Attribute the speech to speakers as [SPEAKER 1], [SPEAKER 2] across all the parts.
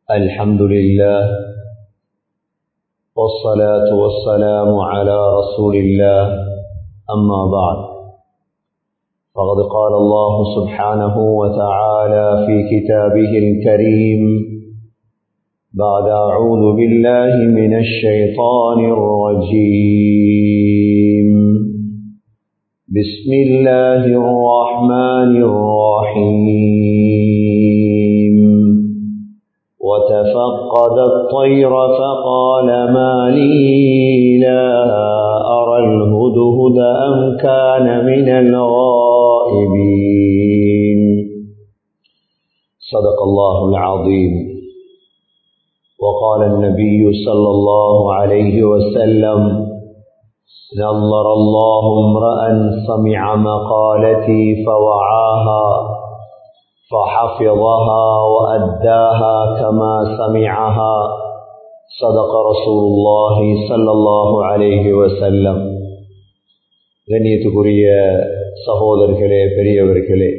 [SPEAKER 1] الحمد لله والصلاة والسلام على رسول الله أما بعد فقد قال الله سبحانه وتعالى في كتابه الكريم بعد أعوذ بالله من الشيطان الرجيم بسم الله الرحمن الرحيم وتفقد الطير فقال ما لي لا أرى الهدهد أم كان من الغائبين صدق الله العظيم وقال النبي صلى الله عليه وسلم نظر الله امرأ سمع مقالتي فوعاها فحفظها وأداها كما سمعها صدق رسول الله صلى الله عليه وسلم கண்ணியத்துக்குரிய சகோதரர்களே பெரியவர்களே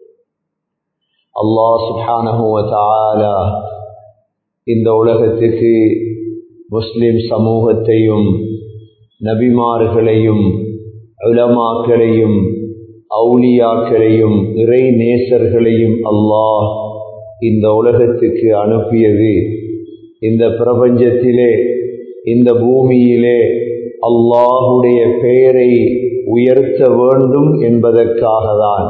[SPEAKER 1] அல்லாஹ் சுப்ஹானஹுவ தஆலா இந்த உலகத்துக்கு முஸ்லிம் சமூகத்தையும் நபிமார்களையும் உலமாக்களையும் அவுலியாக்களையும் இறை நேசர்களையும் அல்லாஹ் இந்த உலகத்துக்கு அனுப்பியது இந்த பிரபஞ்சத்திலே இந்த பூமியிலே அல்லாஹுடைய பெயரை உயர்த்த வேண்டும் என்பதற்காக தான்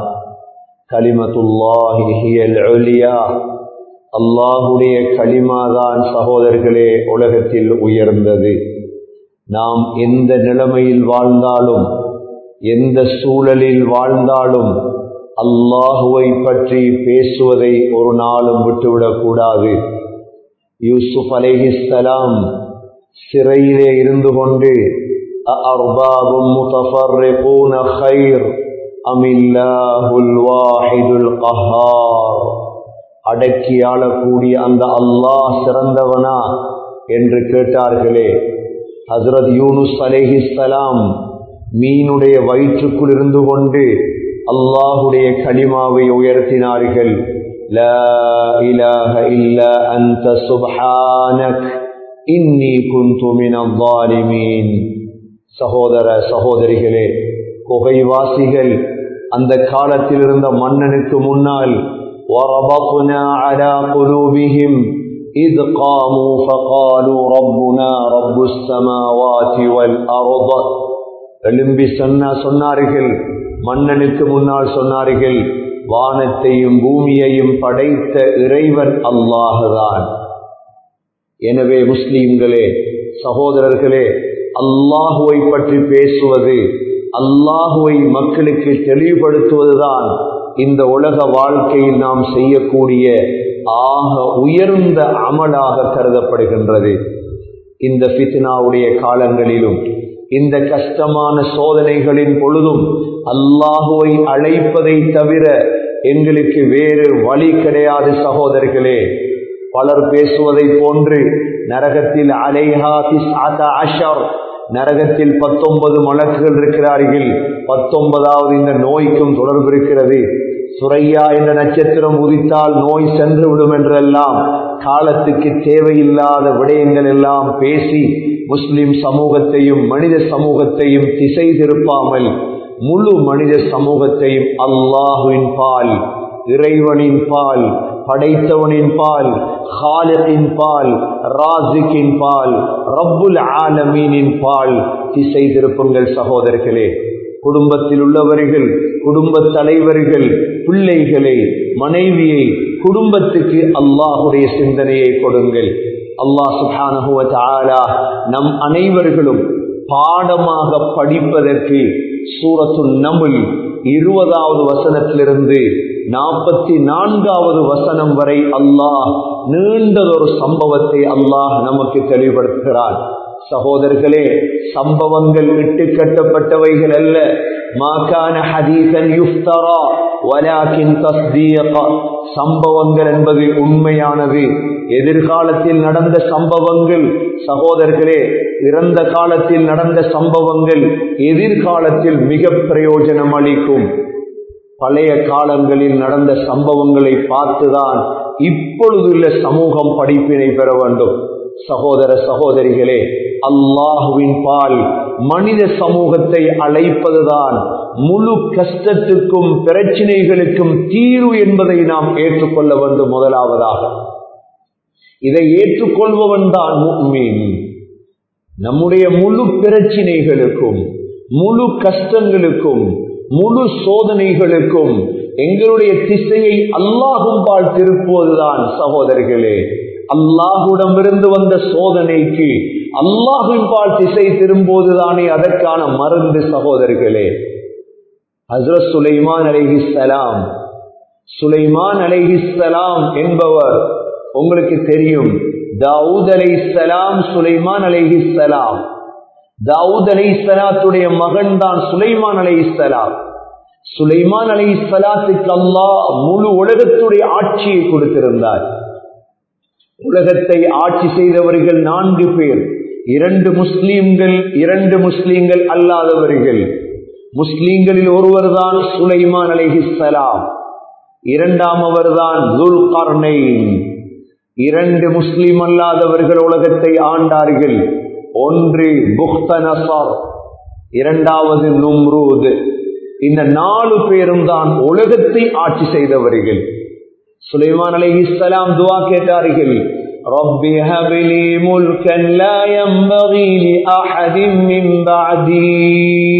[SPEAKER 1] கலிமத்துல்லாஹியல் ஒலியா அல்லாஹுடைய களிமாதான் சகோதரர்களே உலகத்தில் உயர்ந்தது நாம் எந்த நிலைமையில் வாழ்ந்தாலும் எந்த சூழலில் வாழ்ந்தாலும் அல்லாஹுவை பற்றி பேசுவதை ஒரு நாளும் விட்டுவிடக்கூடாது யூசுப் அலைஹிஸ்ஸலாம் சிறையிலே இருந்து கொண்டு அர்பாபும் முத்தஃபர்ரிகூன ഖൈർ அமில்லாஹுல் வாஹிதுல் கஹார் அடக்கி ஆளக்கூடிய அந்த அல்லாஹ் சிறந்தவனா என்று கேட்டார்களே ஹசரத் யூனுஸ் அலேஹிஸ்ஸலாம் மீனுடைய வயிற்றுக்குள் இருந்து கொண்டு அல்லாஹுடைய களிமாவை உயர்த்தினார்கள் لا إله إلا أنت سبحانك إني كنت من الظالمين சகோதர சகோதரிகளே குகைவாசிகள் அந்த காலத்தில் இருந்த மன்னனுக்கு முன்னால் وربطنا على قلوبهم إذ قاموا فقالوا ربنا رب السماوات والأرض எழும்பி சொன்ன சொன்னார்கள் மன்னனுக்கு முன்னால் சொன்னார்கள் வானத்தையும் பூமியையும் படைத்த இறைவன் அல்லாஹுதான் எனவே முஸ்லீம்களே சகோதரர்களே அல்லாஹுவை பற்றி பேசுவது அல்லாஹுவை மக்களுக்கு தெளிவுபடுத்துவதுதான் இந்த உலக வாழ்க்கையில் நாம் செய்யக்கூடிய ஆக உயர்ந்த அமலாக கருதப்படுகின்றது இந்த ஃபித்னாவுடைய காலங்களிலும் இந்த கஷ்டமான சோதனைகளின் பொழுதும் அல்லாஹுவை அழைப்பதை தவிர எங்களுக்கு வேறு வழி கிடையாது சகோதரர்களே பலர் பேசுவதை போன்று நரகத்தில் அலைஹா அஷர் நரகத்தில் பத்தொன்பது மலக்குகள் இருக்கிறார்கள் பத்தொன்பதாவது இந்த நோய்க்கும் தொடர்பு இருக்கிறது சுரையா என்ற நட்சத்திரம் உதித்தால் நோய் சென்று விடும் என்றெல்லாம் காலத்துக்கு தேவையில்லாத விடயங்கள் எல்லாம் பேசி முஸ்லிம் சமூகத்தையும் மனித சமூகத்தையும் திசை திருப்பாமல் முழு மனித சமூகத்தையும் அல்லாஹுவின் பால் இறைவனின் பால் படைத்தவனின் பால் ஹாலின் பால் ராசிக்கின் பால் ரப்புல் ஆலமீனின் பால் திசை திருப்புங்கள் சகோதரர்களே குடும்பத்தில் உள்ளவர்கள் குடும்ப தலைவர்கள் பிள்ளைகளை மனைவியை குடும்பத்துக்கு அல்லாஹுடைய சிந்தனையை கொடுங்கள் அல்லாஹ் சுபானகுவ நம் அனைவர்களும் பாடமாக படிப்பதற்கு சூரத்து நமுல் இருபதாவது வசனத்திலிருந்து நாற்பத்தி நான்காவது வசனம் வரை அல்லாஹ் நீண்டதொரு சம்பவத்தை அல்லாஹ் நமக்கு தெளிவுபடுத்துகிறான் சகோதரர்களே சம்பவங்கள் இட்டு கட்டப்பட்டவைகள் அல்ல மாகான ஹதீசன் யுஃப்தரா வலாக்கின் தஸ்தீக சம்பவங்கள் என்பது உண்மையானது எதிர்காலத்தில் நடந்த சம்பவங்கள் சகோதரர்களே இறந்த காலத்தில் நடந்த சம்பவங்கள் எதிர்காலத்தில் மிக பிரயோஜனம் அளிக்கும் பழைய காலங்களில் நடந்த சம்பவங்களை பார்த்துதான் இப்பொழுதுள்ள சமூகம் படிப்பினை பெற வேண்டும் சகோதர சகோதரிகளே அல்லாஹுவின் பால் மனித சமூகத்தை அழைப்பதுதான் முழு கஷ்டத்துக்கும் பிரச்சனைகளுக்கும் தீர்வு என்பதை நாம் ஏற்றுக்கொள்ள வேண்டும் முதலாவதாக இதை ஏற்றுக்கொள்பவன் தான் முக்மீன் நம்முடைய முழு பிரச்சினைகளுக்கும் முழு கஷ்டங்களுக்கும் முழு சோதனைகளுக்கும் எங்களுடைய திசையை அல்லாஹும்பால் திருப்புவதுதான் சகோதரர்களே அல்லாஹுடமிருந்து வந்த சோதனைக்கு அல்லாஹும்பால் திசை திரும்புவதுதானே அதற்கான மருந்து சகோதரர்களே ஹசரத் சுலைமான் அலைஹிஸ்ஸலாம் சுலைமான் அலைஹிஸ்ஸலாம் என்பவர் உங்களுக்கு தெரியும் தாவூத் அலை சலாம் சுலைமான் அலைஹி சலாம் தாவூத் அலை சலாத்துடைய மகன் தான் சுலைமான் அலை சலாம் சுலைமான் அலை சலாத்துக்கு அல்லாஹ் முழு உலகத்துடைய ஆட்சியை கொடுத்திருந்தார் உலகத்தை ஆட்சி செய்தவர்கள் நான்கு பேர் இரண்டு முஸ்லீம்கள் இரண்டு முஸ்லீம்கள் அல்லாதவர்கள் முஸ்லீம்களில் ஒருவர் தான் சுலைமான் அலைஹி சலாம் இரண்டாம் அவர் தான் துல் இரண்டு முஸ்லிம் அல்லாதவர்கள் உலகத்தை ஆண்டார்கள் ஒன்று புக்தனசார் இரண்டாவது நும்ரூத் இந்த நாலு பேரும் தான் உலகத்தை ஆட்சி செய்தவர்கள் சுலைமான் அலை இஸ்லாம் துவா கேட்டார்கள் رب هب لي ملكا لا ينبغي لأحد من بعدي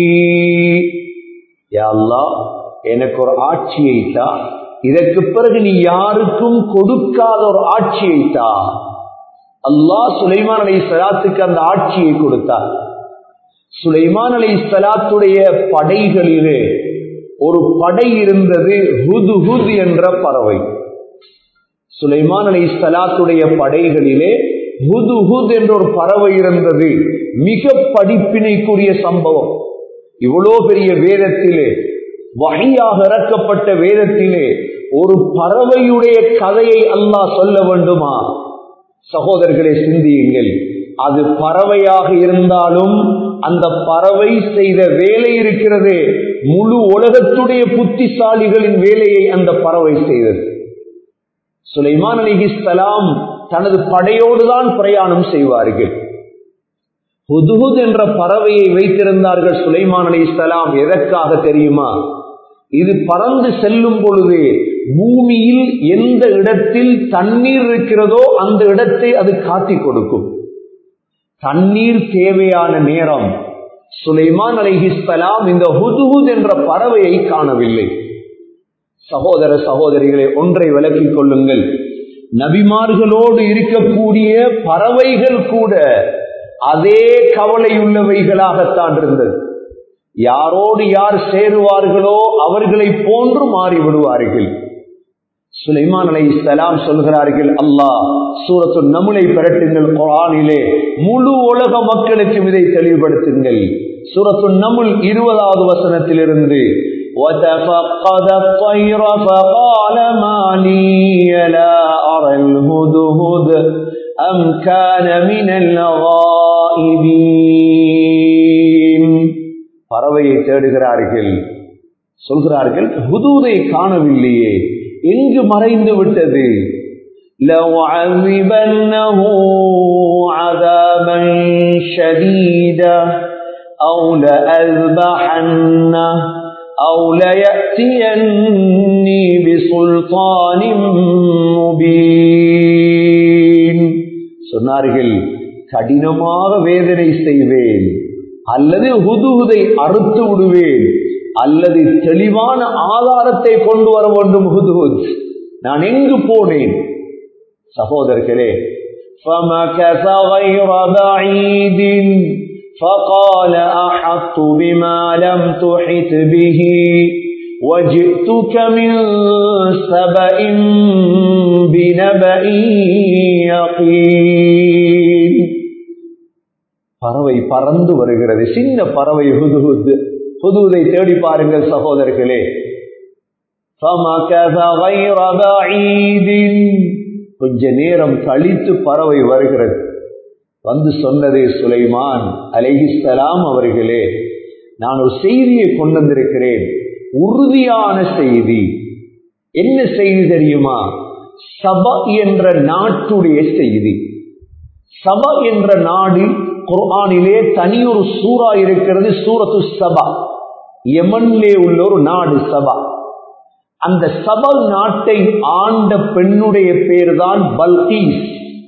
[SPEAKER 1] يا الله எனக்கு ஒரு ஆட்சியை தா இதற்கு பிறகு நீ யாருக்கும் கொடுக்காத ஒரு ஆட்சியை தா அல்லாஹ் சுலைமான் அலை சலாத்துக்கு அந்த ஆட்சியை கொடுத்தார் சுலைமான் அலை சலாத்துடைய படைகளிலே ஒரு படை இருந்தது ஹுது ஹுத் என்ற பறவை சுலைமான் அலை சலாத்துடைய படைகளிலே ஹுது ஹுத் என்ற ஒரு பறவை இருந்தது மிக படிப்பினைக்குரிய சம்பவம் இவ்வளோ பெரிய வேதத்திலே வகையாக இறக்கப்பட்ட வேதத்திலே ஒரு பறவையுடைய கதையை அல்லாஹ் சொல்ல வேண்டுமா சகோதரர்களை சிந்தியுங்கள் அது பறவையாக இருந்தாலும் அந்த பறவை செய்த வேலை இருக்கிறது முழு உலகத்துடைய புத்திசாலிகளின் வேலையை அந்த பறவை செய்தது சுலைமான் அலிஹிஸ்லாம் தனது படையோடு தான் பிரயாணம் செய்வார்கள் ஹுதுஹுத் என்ற பறவையை வைத்திருந்தார்கள் சுலைமான் அலி இஸ்லாம் எதற்காக தெரியுமா இது பறந்து செல்லும் பொழுது பூமியில் எந்த இடத்தில் தண்ணீர் இருக்கிறதோ அந்த இடத்தை அது காட்டி கொடுக்கும் தண்ணீர் தேவையான நேரம் சுலைமான் அலிஹிஸ்லாம் இந்த ஹுதுஹுத் என்ற பறவையை காணவில்லை சகோதர சகோதரிகளை ஒன்றை விளக்கிக் கொள்ளுங்கள் நபிமார்களோடு இருக்கக்கூடிய பறவைகள் கூட அதே கவலை உள்ளவைகளாகத்தான் இருந்தது யாரோடு யார் சேருவார்களோ அவர்களை போன்று மாறிவிடுவார்கள் சுலைமான் அலை சலாம் சொல்கிறார்கள் அல்லாஹ் சூரத்து நமுலை பெறட்டுங்கள் குரானிலே முழு உலக மக்களுக்கும் இதை தெளிவுபடுத்துங்கள் சூரத்து நமுல் இருபதாவது வசனத்திலிருந்து وتفقد الطير فقال ما لي لا أرى الهدهد أم كان من الغائبين பறவையை தேடுகிறார்கள் சொல்கிறார்கள் ஹுதூதை காணவில்லையே எங்கு மறைந்து விட்டது لَوْعَذِبَنَّهُ عَذَابًا شَدِيدًا أَوْ لَأَذْبَحَنَّهُ أَوْ لَيَأْتِيَنِّي بِسُلْطَانٍ مُبِينٍ சொன்னார்கள் கடினமாக வேதனை செய்வேன் அல்லது ஹுதுஹுதை அறுத்து விடுவேன் அல்லது தெளிவான ஆதாரத்தை கொண்டு வர வேண்டும் ஹுதுஹுத் நான் எங்கு போனேன் சகோதரர்களே فمكث غير بعيد فقال أحط بما لم تحت به وجئتك من سبأ بنبأ يقين பறவை பறந்து வருகிறது சின்ன பறவை ஹுதுஹுத் ஹுதுதை தேடி பாருங்கள் சகோதரர்களே فمكث غير بعيد கொஞ்ச நேரம் கழித்து பறவை வருகிறது வந்து சொன்னதே சுலைமான் அலைஹிஸ்லாம் அவர்களே நான் ஒரு செய்தியை கொண்டு வந்திருக்கிறேன் உறுதியான செய்தி என்ன செய்தி தெரியுமா சப என்ற நாட்டுடைய செய்தி சப என்ற நாடு குர்ஆனிலே தனியொரு சூறா இருக்கிறது சூரத்து சபா யமன்லே உள்ள ஒரு நாடு சபா அந்த சப நாட்டை ஆண்ட பெண்ணுடைய பேர்தான் பல்கீஸ்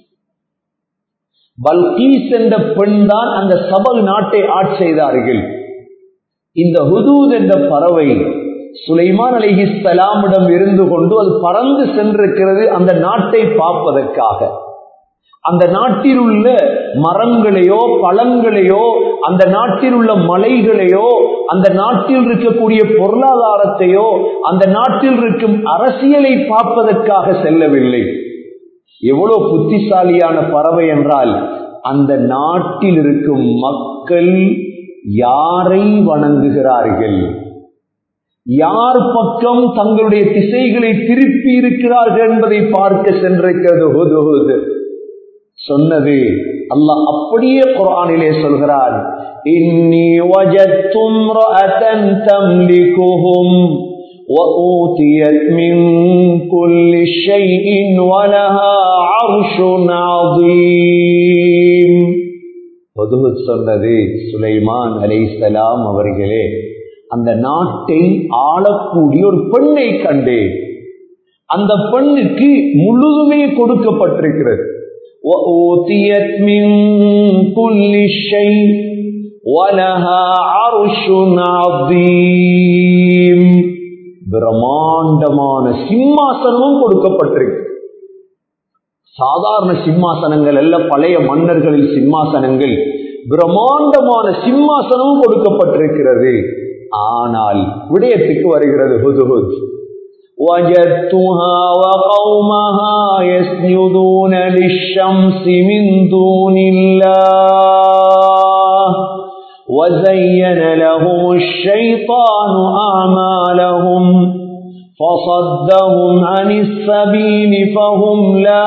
[SPEAKER 1] பல்கீஸ் என்ற பெண் தான் அந்த சபல் நாட்டை ஆட்சி செய்தார்கள் இந்த ஹுதூத் என்ற பறவை சுலைமான் அலிஹி சலாமிடம் இருந்து கொண்டு அது பறந்து சென்றிருக்கிறது அந்த நாட்டை பார்ப்பதற்காக அந்த நாட்டில் உள்ள மரங்களையோ பழங்களையோ அந்த நாட்டில் உள்ள மலைகளையோ அந்த நாட்டில் இருக்கக்கூடிய பொருளாதாரத்தையோ அந்த நாட்டில் இருக்கும் அரசியலை பார்ப்பதற்காக செல்லவில்லை எவ்வளவு புத்திசாலியான பறவை என்றால் அந்த நாட்டில் இருக்கும் மக்கள் யாரை வணங்குகிறார்கள் யார் பக்கம் தங்களுடைய திசைகளை திருப்பி இருக்கிறார்கள் என்பதை பார்க்க சென்றிருக்கிறது ஹுது ஹுது சொன்னது அல்லாஹ் அப்படியே குரானிலே சொல்கிறார் இன்னி வஜத்தும் ரஅதன் தம்லிகுஹும் وأوتيت من كل شيء ولها عرش عظيم பொதுவத் சொன்னது சுலைமான் அலைசலாம் அவர்களே அந்த நாட்டை ஆளக்கூடிய ஒரு பெண்ணை கண்டேன் அந்த பெண்ணுக்கு முழுதுமே கொடுக்கப்பட்டிருக்கிறது وأوتيت من كل شيء ولها عرش عظيم பிரம்மாண்டமான சிம்மாசனமும் கொடுக்கப்பட்டிருக்கு சாதாரண சிம்மாசனங்கள் அல்ல பழைய மன்னர்களின் சிம்மாசனங்கள் பிரம்மாண்டமான சிம்மாசனமும் கொடுக்கப்பட்டிருக்கிறது ஆனால் விடயத்துக்கு வருகிறது ஹுதுஹுத் وجدتها وقومها يسجدون للشمس من دون الله وزين لهم الشيطان أعمالهم فصدهم عن السبيل فهم لا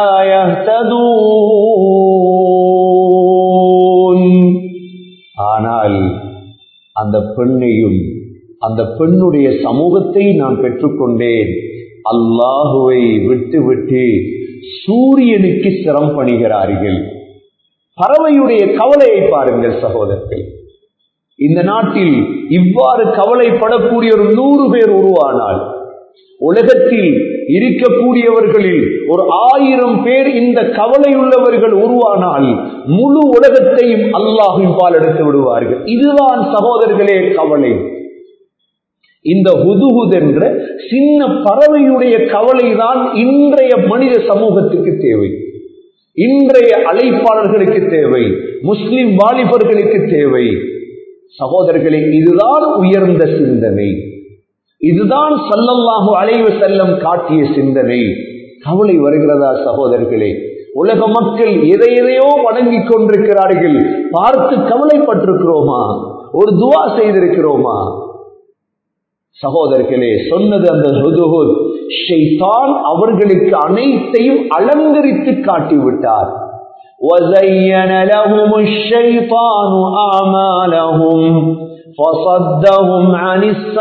[SPEAKER 1] يهتدون ஆனால் அந்த பெண்ணையும் அந்த பெண்ணுடைய சமூகத்தை நான் பெற்றுக்கொண்டேன் அல்லாஹுவை விட்டு விட்டு சூரியனுக்கு சிரம் பணிகிறார்கள் பறவையுடைய கவலையை பாருங்கள் சகோதரர்கள் இந்த நாட்டில் இவ்வாறு கவலைப்படக்கூடிய ஒரு நூறு பேர் உருவானால் உலகத்தில் இருக்கக்கூடியவர்களில் ஒரு ஆயிரம் பேர் இந்த கவலை உள்ளவர்கள் உருவானால் முழு உலகத்தையும் அல்லாஹின் பால் எடுத்து விடுவார்கள் இதுதான் சகோதரர்களே கவலை இந்த ஹுதுஹுத் என்ற சின்ன பறவையுடைய கவலைதான் இன்றைய மனித சமூகத்துக்கு தேவை இன்றைய அழைப்பாளர்களுக்கு தேவை முஸ்லிம் வாலிபர்களுக்கு தேவை சகோதரர்களே இதுதான் உயர்ந்த சிந்தனை இதுதான் சல்லல்லாஹு அலைவு செல்லம் காட்டிய சிந்தனை கவலை வருகிறதா சகோதரர்களே உலக மக்கள் எதை எதையோ வணங்கிக் கொண்டிருக்கிறார்கள் பார்த்து கவலைப்பட்டிருக்கிறோமா ஒரு துவா செய்திருக்கிறோமா சகோதரர்களே சொன்னது அந்த ஹுதுஹுத் ஷைத்தான் அவர்களுக்கு அனைத்தையும் அலங்கரித்து காட்டிவிட்டார் وزين لهم الشيطان أعمالهم فصدهم عن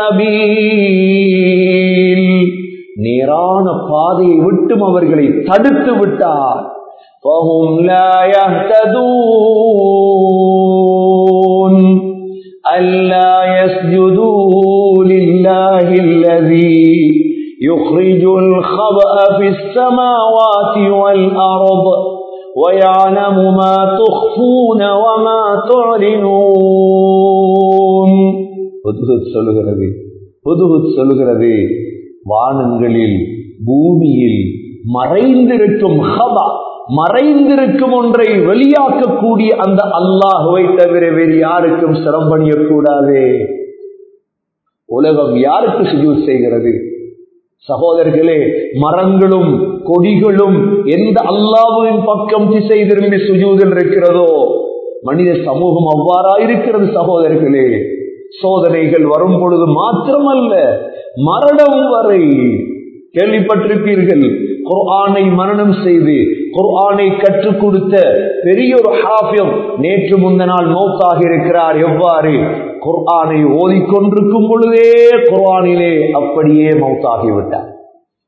[SPEAKER 1] السبيل நேரான பாதையை விட்டும் அவர்களை தடுத்து விட்டார் فهم لا يهتدون ألا يسجدوا لله الذي يخرج الخبأ في السماوات والأرض ويعلم ما تخفون وما تعلنون புதுகுத் சொல்லுகிறது புதுகுத் சொல்லுகிறது வானங்களில் பூமியில் மறைந்திருக்கும் ஹபா மறைந்திருக்கும் ஒன்றை வெளியாக்கக்கூடிய அந்த அல்லாஹுவை தவிர வேறு யாருக்கும் சிரம் பண்ணியக்கூடாதே உலகம் யாருக்கு சுஜூத் செய்கிறது சகோதரர்களே மரங்களும் கொடிகளும் எந்த அல்லாஹுவின் பக்கம் திசை திரும்பி சுஜூதில் இருக்கிறதோ மனித சமூகம் அவ்வாறா இருக்கிறது சகோதரர்களே சோதனைகள் வரும் பொழுது மாத்திரமல்ல மரணம் வரை கேள்விப்பட்டிருப்பீர்கள் குர்ஆனை மரணம் செய்து குர்ஆனை கற்றுக் கொடுத்த பெரிய ஒரு ஹாஃபியம் நேற்று முந்த நாள் மௌத்தாக இருக்கிறார் எவ்வாறு குர்ஆனை ஓதிக்கொண்டிருக்கும் பொழுதே குர்ஆனிலே அப்படியே மௌத்தாகிவிட்டார்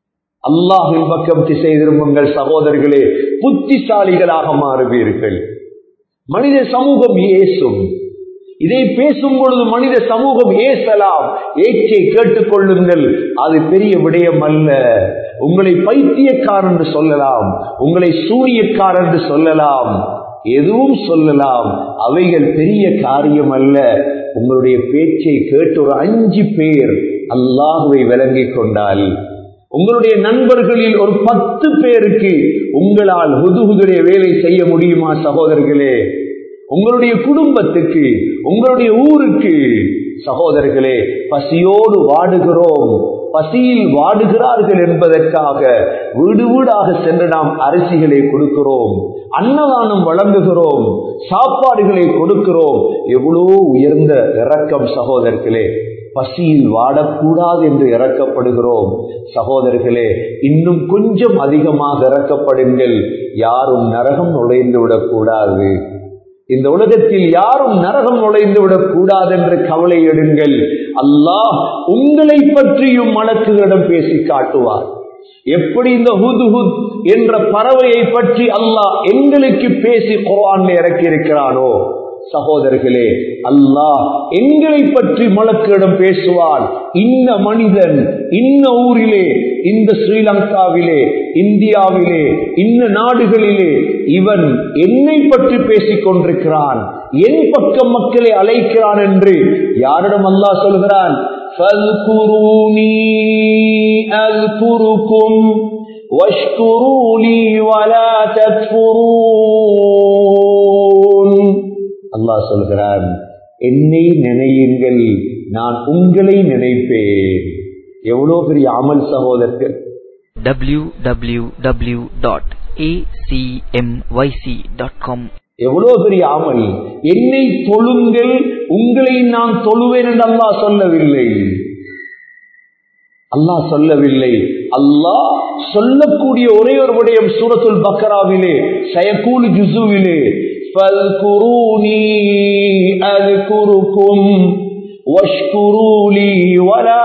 [SPEAKER 1] அல்லாஹின் பக்கம் திசை திரும்புங்கள் சகோதரர்களே புத்திசாலிகளாக மாறுவீர்கள் மனித சமூகம் ஏசும் இதை பேசும் பொழுது மனித சமூகம் ஏசலாம் ஏச்சை கேட்டுக் கொள்ளுங்கள் அது பெரிய விடயம் அல்ல உங்களை பைத்தியக்காரன் என்று சொல்லலாம் உங்களை சூரியக்காரன் என்று சொல்லலாம் எதுவும் சொல்லலாம் அவைகள் பெரிய காரியம் அல்ல உங்களுடைய பேச்சை கேட்டு ஒரு அஞ்சு பேர் அல்லாஹுவை விளங்கிக் கொண்டால் உங்களுடைய நண்பர்களில் ஒரு பத்து பேருக்கு உங்களால் ஹுதுகுதுடைய வேலை செய்ய முடியுமா சகோதரர்களே உங்களுடைய குடும்பத்துக்கு உங்களுடைய ஊருக்கு சகோதரர்களே பசியோடு வாடுகிறோம் பசியில் வாடுகிறார்கள் என்பதற்காக வீடு வீடாக சென்று நாம் அரிசிகளை கொடுக்கிறோம் அன்னதானம் வழங்குகிறோம் சாப்பாடுகளை கொடுக்கிறோம் எவ்வளோ உயர்ந்த இரக்கம் சகோதரர்களே பசியில் வாடக்கூடாது என்று இறக்கப்படுகிறோம் சகோதரர்களே இன்னும் கொஞ்சம் அதிகமாக இறக்கப்படுங்கள் யாரும் நரகம் நுழைந்து விடக்கூடாது இந்த உலகத்தில் யாரும் நரகம் நுழைந்து விடக் கூடாது என்று கவலை எடுங்கள் அல்லாஹ் உங்களை பற்றியும் மலக்குகளிடம் பேசி காட்டுவார் எப்படி இந்த ஹுதுஹுத் என்ற பறவையை பற்றி அல்லாஹ் எங்களுக்கு பேசி குரான் இறக்கி இருக்கிறானோ சகோதரர்களே அல்லாஹ் எங்களை பற்றி மலக்கிடம் பேசுவான் இந்த மனிதன் இந்த ஊரிலே இந்த ஸ்ரீலங்காவிலே இந்தியாவிலே இந்த நாடுகளிலே இவன் என்னை பற்றி பேசிக் கொண்டிருக்கிறான் என் பக்கம் மக்களை அழைக்கிறான் என்று யாரிடம் அல்லாஹ் சொல்கிறான் واشكروا لي ولا تكفرون அல்லாஹ் சொல்கிறான் என்னை நினையுங்கள் நான் உங்களை நினைப்பேன் எவ்வளவு பெரிய அமல் சகோதரர்கள்
[SPEAKER 2] www.acmyc.com
[SPEAKER 1] எவ்வளவு பெரிய அமல் என்னை தொழுங்கள் உங்களை நான் தொழுவேன் என்று அல்லாஹ் சொல்லவில்லை அல்லாஹ் சொல்லவில்லை அல்லாஹ் சொல்லக்கூடிய ஒரே ஒரு விடயம் சூரத்துல் பக்கராவிலே சயக்கூலு ஜுசுவிலே فاذكروني أذكركم واشكروا لي ولا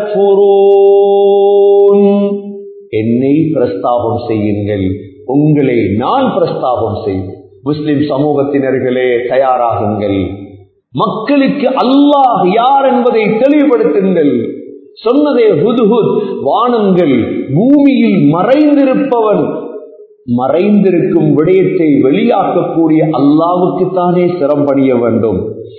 [SPEAKER 1] تكفرون என்னை பிரஸ்தாபம் செய்யுங்கள் உங்களை நான் பிரஸ்தாபம் செய்வேன் முஸ்லிம் சமூகத்தினர்களே தயாராகுங்கள் மக்களுக்கு அல்லாஹ் யார் என்பதை தெளிவுபடுத்துங்கள் சொன்னதே ஹுதுஹுத் வானங்கள் பூமியில் மறைந்திருப்பவன் மறைந்திருக்கும் விடயத்தை வெளியாக்கக்கூடிய அல்லாவுக்கு தானே சிரம்படிய வேண்டும்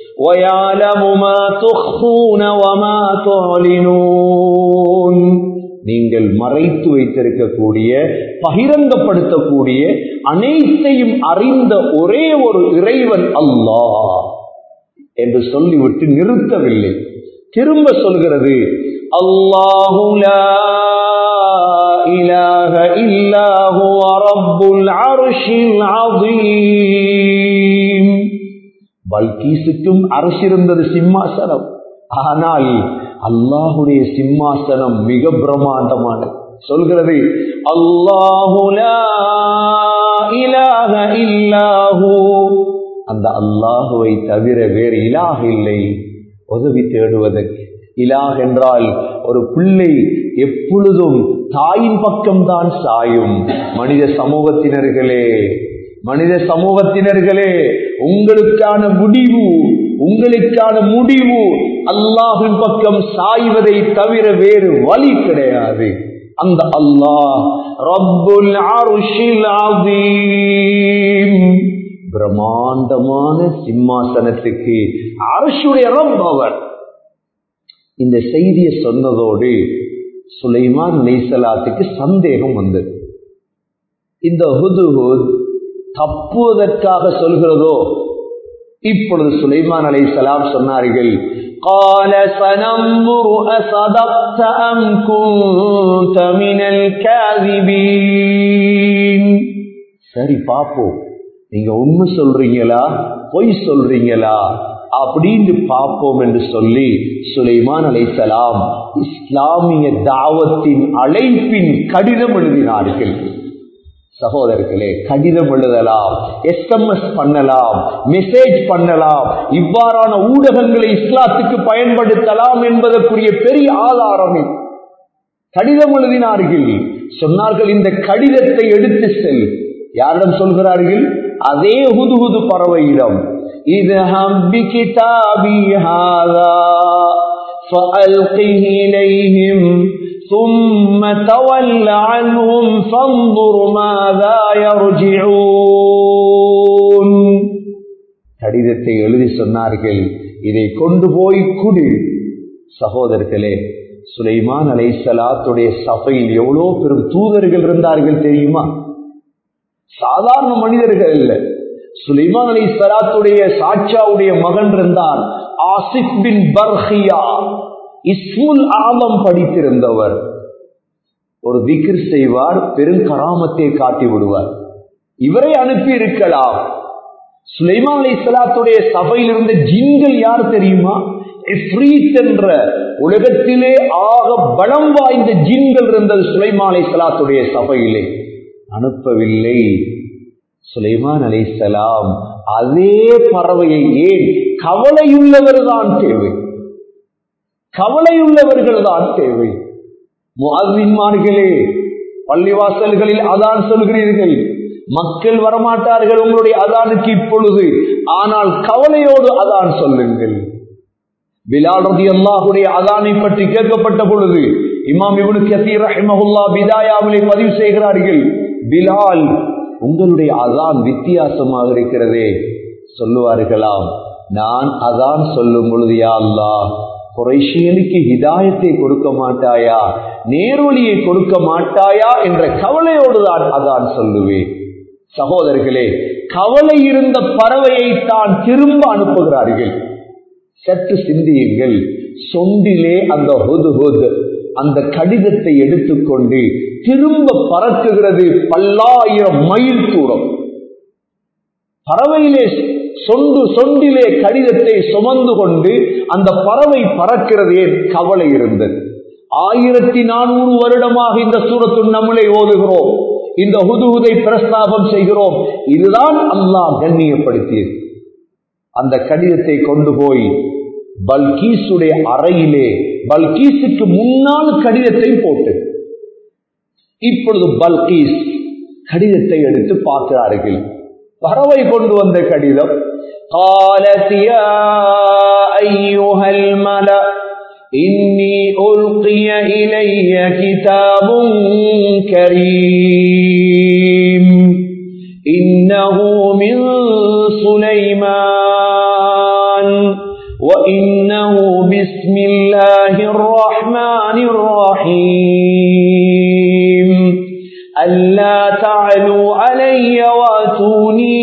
[SPEAKER 1] நீங்கள் மறைத்து வைத்திருக்கக்கூடிய பகிரங்கப்படுத்தக்கூடிய அனைத்தையும் அறிந்த ஒரே ஒரு இறைவன் அல்லாஹ் என்று சொல்லிவிட்டு நிறுத்தவில்லை திரும்ப சொல்கிறது அல்லாஹுலா إله إلا هو رب العرش العظيم பல்கீசுக்கும் அரசு இருந்தது சிம்மாசனம் ஆனால் அல்லாஹுடைய சிம்மாசனம் மிக பிரம்மாண்டமானது சொல்கிறது அல்லாஹுலா இலாக இல்லாஹூ அந்த அல்லாஹுவை தவிர வேறு இலாக இல்லை உதவி தேடுவதற்கு இலாக என்றால் ஒரு பிள்ளை எப்பொழுதும் தாயின் பக்கம்தான் சாயும் மனித சமூகத்தினர்களே மனித சமூகத்தினர்களே உங்களுக்கான முடிவு உங்களுக்கான முடிவு அல்லாஹின் பக்கம் சாய்வதை தவிர வேறு வழி கிடையாது அந்த அல்லாஹ் ரப்புல் அருஷில் அதீம் பிரம்மாண்டமான சிம்மாசனத்துக்கு அரசுடைய ரப் அவர் இந்த செய்தியை சொன்னதோடு சுலைமான் நெய்சலாத்துக்கு சந்தேகம் வந்தது இந்த ஹுதுஹுத் தப்புவதற்காக சொல்கிறதோ இப்பொழுது சுலைமான் அலை சலாம் சொன்னார்கள் قال سننظر أصدقت أم كنت من الكاذبين சரி பாப்போம் நீங்க உண்மை சொல்றீங்களா பொய் சொல்றீங்களா அப்படின்னு பார்ப்போம் என்று சொல்லி சுலைமான் அலைசலாம் இஸ்லாமிய தாவத்தின் அழைப்பின் கடிதம் எழுதினார்கள் சகோதரர்களே கடிதம் எழுதலாம் எஸ்எம்எஸ் பண்ணலாம் மெசேஜ் பண்ணலாம் இவ்வாறான ஊடகங்களை இஸ்லாத்துக்கு பயன்படுத்தலாம் என்பதற்குரிய பெரிய ஆதாரம் கடிதம் எழுதினார்கள் சொன்னார்கள் இந்த கடிதத்தை எடுத்து செல் யாரிடம் சொல்கிறார்கள் அதே ஹுதுஹுது பறவையிடம் இது ஹம்பி கிதாபி ஹாதா فألقه إليهم ثم تول عنهم فانظر ماذا يرجعون கடிதத்தை எழுதி சொன்னார்கள் இதை கொண்டு போய் குடு சகோதரர்களே சுலைமான் அலை சலாத்துடைய சபையில் எவ்வளோ பெரும் தூதர்கள் இருந்தார்கள் தெரியுமா சாதாரண மனிதர்கள் இல்ல சுலைமான் அலை சலாத்துடைய சாட்சாவுடைய மகன் இருந்தார் ஆசிப் பின் பர்ஹியா இஸ்முல் ஆலம் படித்திருந்தவர் ஒரு திக்ர் செய்வார் பெரும் கராமத்தை காட்டி விடுவார் இவரை அனுப்பி இருக்கலாம் சுலைமான் அலை சலாத்துடைய சபையில் இருந்த ஜின்கள் யார் தெரியுமா எஃப்ரீத் என்ற உலகத்திலே ஆக பலம் வாய்ந்த ஜின்கள் இருந்தது சுலைமான் அலை சலாத்துடைய சபையிலே அனுப்பவில்லை சுலைமான் அலை சலாம் அதே பறவையை ஏன் கவலையுள்ளவர் தான் தேவை கவலையுள்ளவர்கள் தான் தேவை முஅஸ்ஸின்மார்களே பள்ளிவாசல்களில் அதான் சொல்கிறீர்கள் மக்கள் வரமாட்டார்கள் உங்களுடைய அதானுக்கு இப்பொழுது ஆனால் கவலையோடு அதான் சொல்லுங்கள் பிலால் ரதி அல்லாஹுடைய அதானை பற்றி கேட்கப்பட்ட பொழுது இமாம் இவனு கசீர் ரஹிமஹுல்லா பிதாயாவிலே பதிவு செய்கிறார்கள் பிலால் உங்களுடைய அதான் வித்தியாசமாக இருக்கிறதே சொல்லுவார்களாம் நான் அதான் சொல்லும் பொழுது யா அல்லாஹ் குறைஷியனுக்கு ஹிதாயத்தை கொடுக்க மாட்டாயா நேரொலியை கொடுக்க மாட்டாயா என்ற கவலையோடு தான் அதான் சொல்லுவேன் சகோதரர்களே கவலை இருந்த பறவையை தான் திரும்ப அனுப்புகிறார்கள் சற்று சிந்தியுங்கள் சொண்டிலே அந்த ஹொது ஹொது அந்த கடிதத்தை எடுத்துக்கொண்டு திரும்ப பறக்குகிறது பல்லாயிரம் மைல் தூரம் பறவையிலே சொண்டு சொண்டிலே கடிதத்தை சுமந்து கொண்டு அந்த பறவை பறக்கிறதே கவலை இருந்தது ஆயிரத்தி நானூறு வருடமாக இந்த சூரத்து நம்மளை ஓதுகிறோம் இந்த ஹுதுகுதை பிரஸ்தாபம் செய்கிறோம் இதுதான் அல்லாஹ் கண்ணியப்படுத்தியது அந்த கடிதத்தை கொண்டு போய் பல்கீசுடைய அறையிலே பல்கீஸுக்கு முன்னால் கடிதத்தை போட்டு இப்பொழுது பல்கீஸ் கடிதத்தை எடுத்து பார்க்கிறார்கள் பறவை கொண்டு வந்த கடிதம் قالت يا أيها الملأ إني ألقي إلي كتاب كريم إنه من سليمان وإنه بسم الله الرحمن الرحيم ألا تعلوا علي واتوني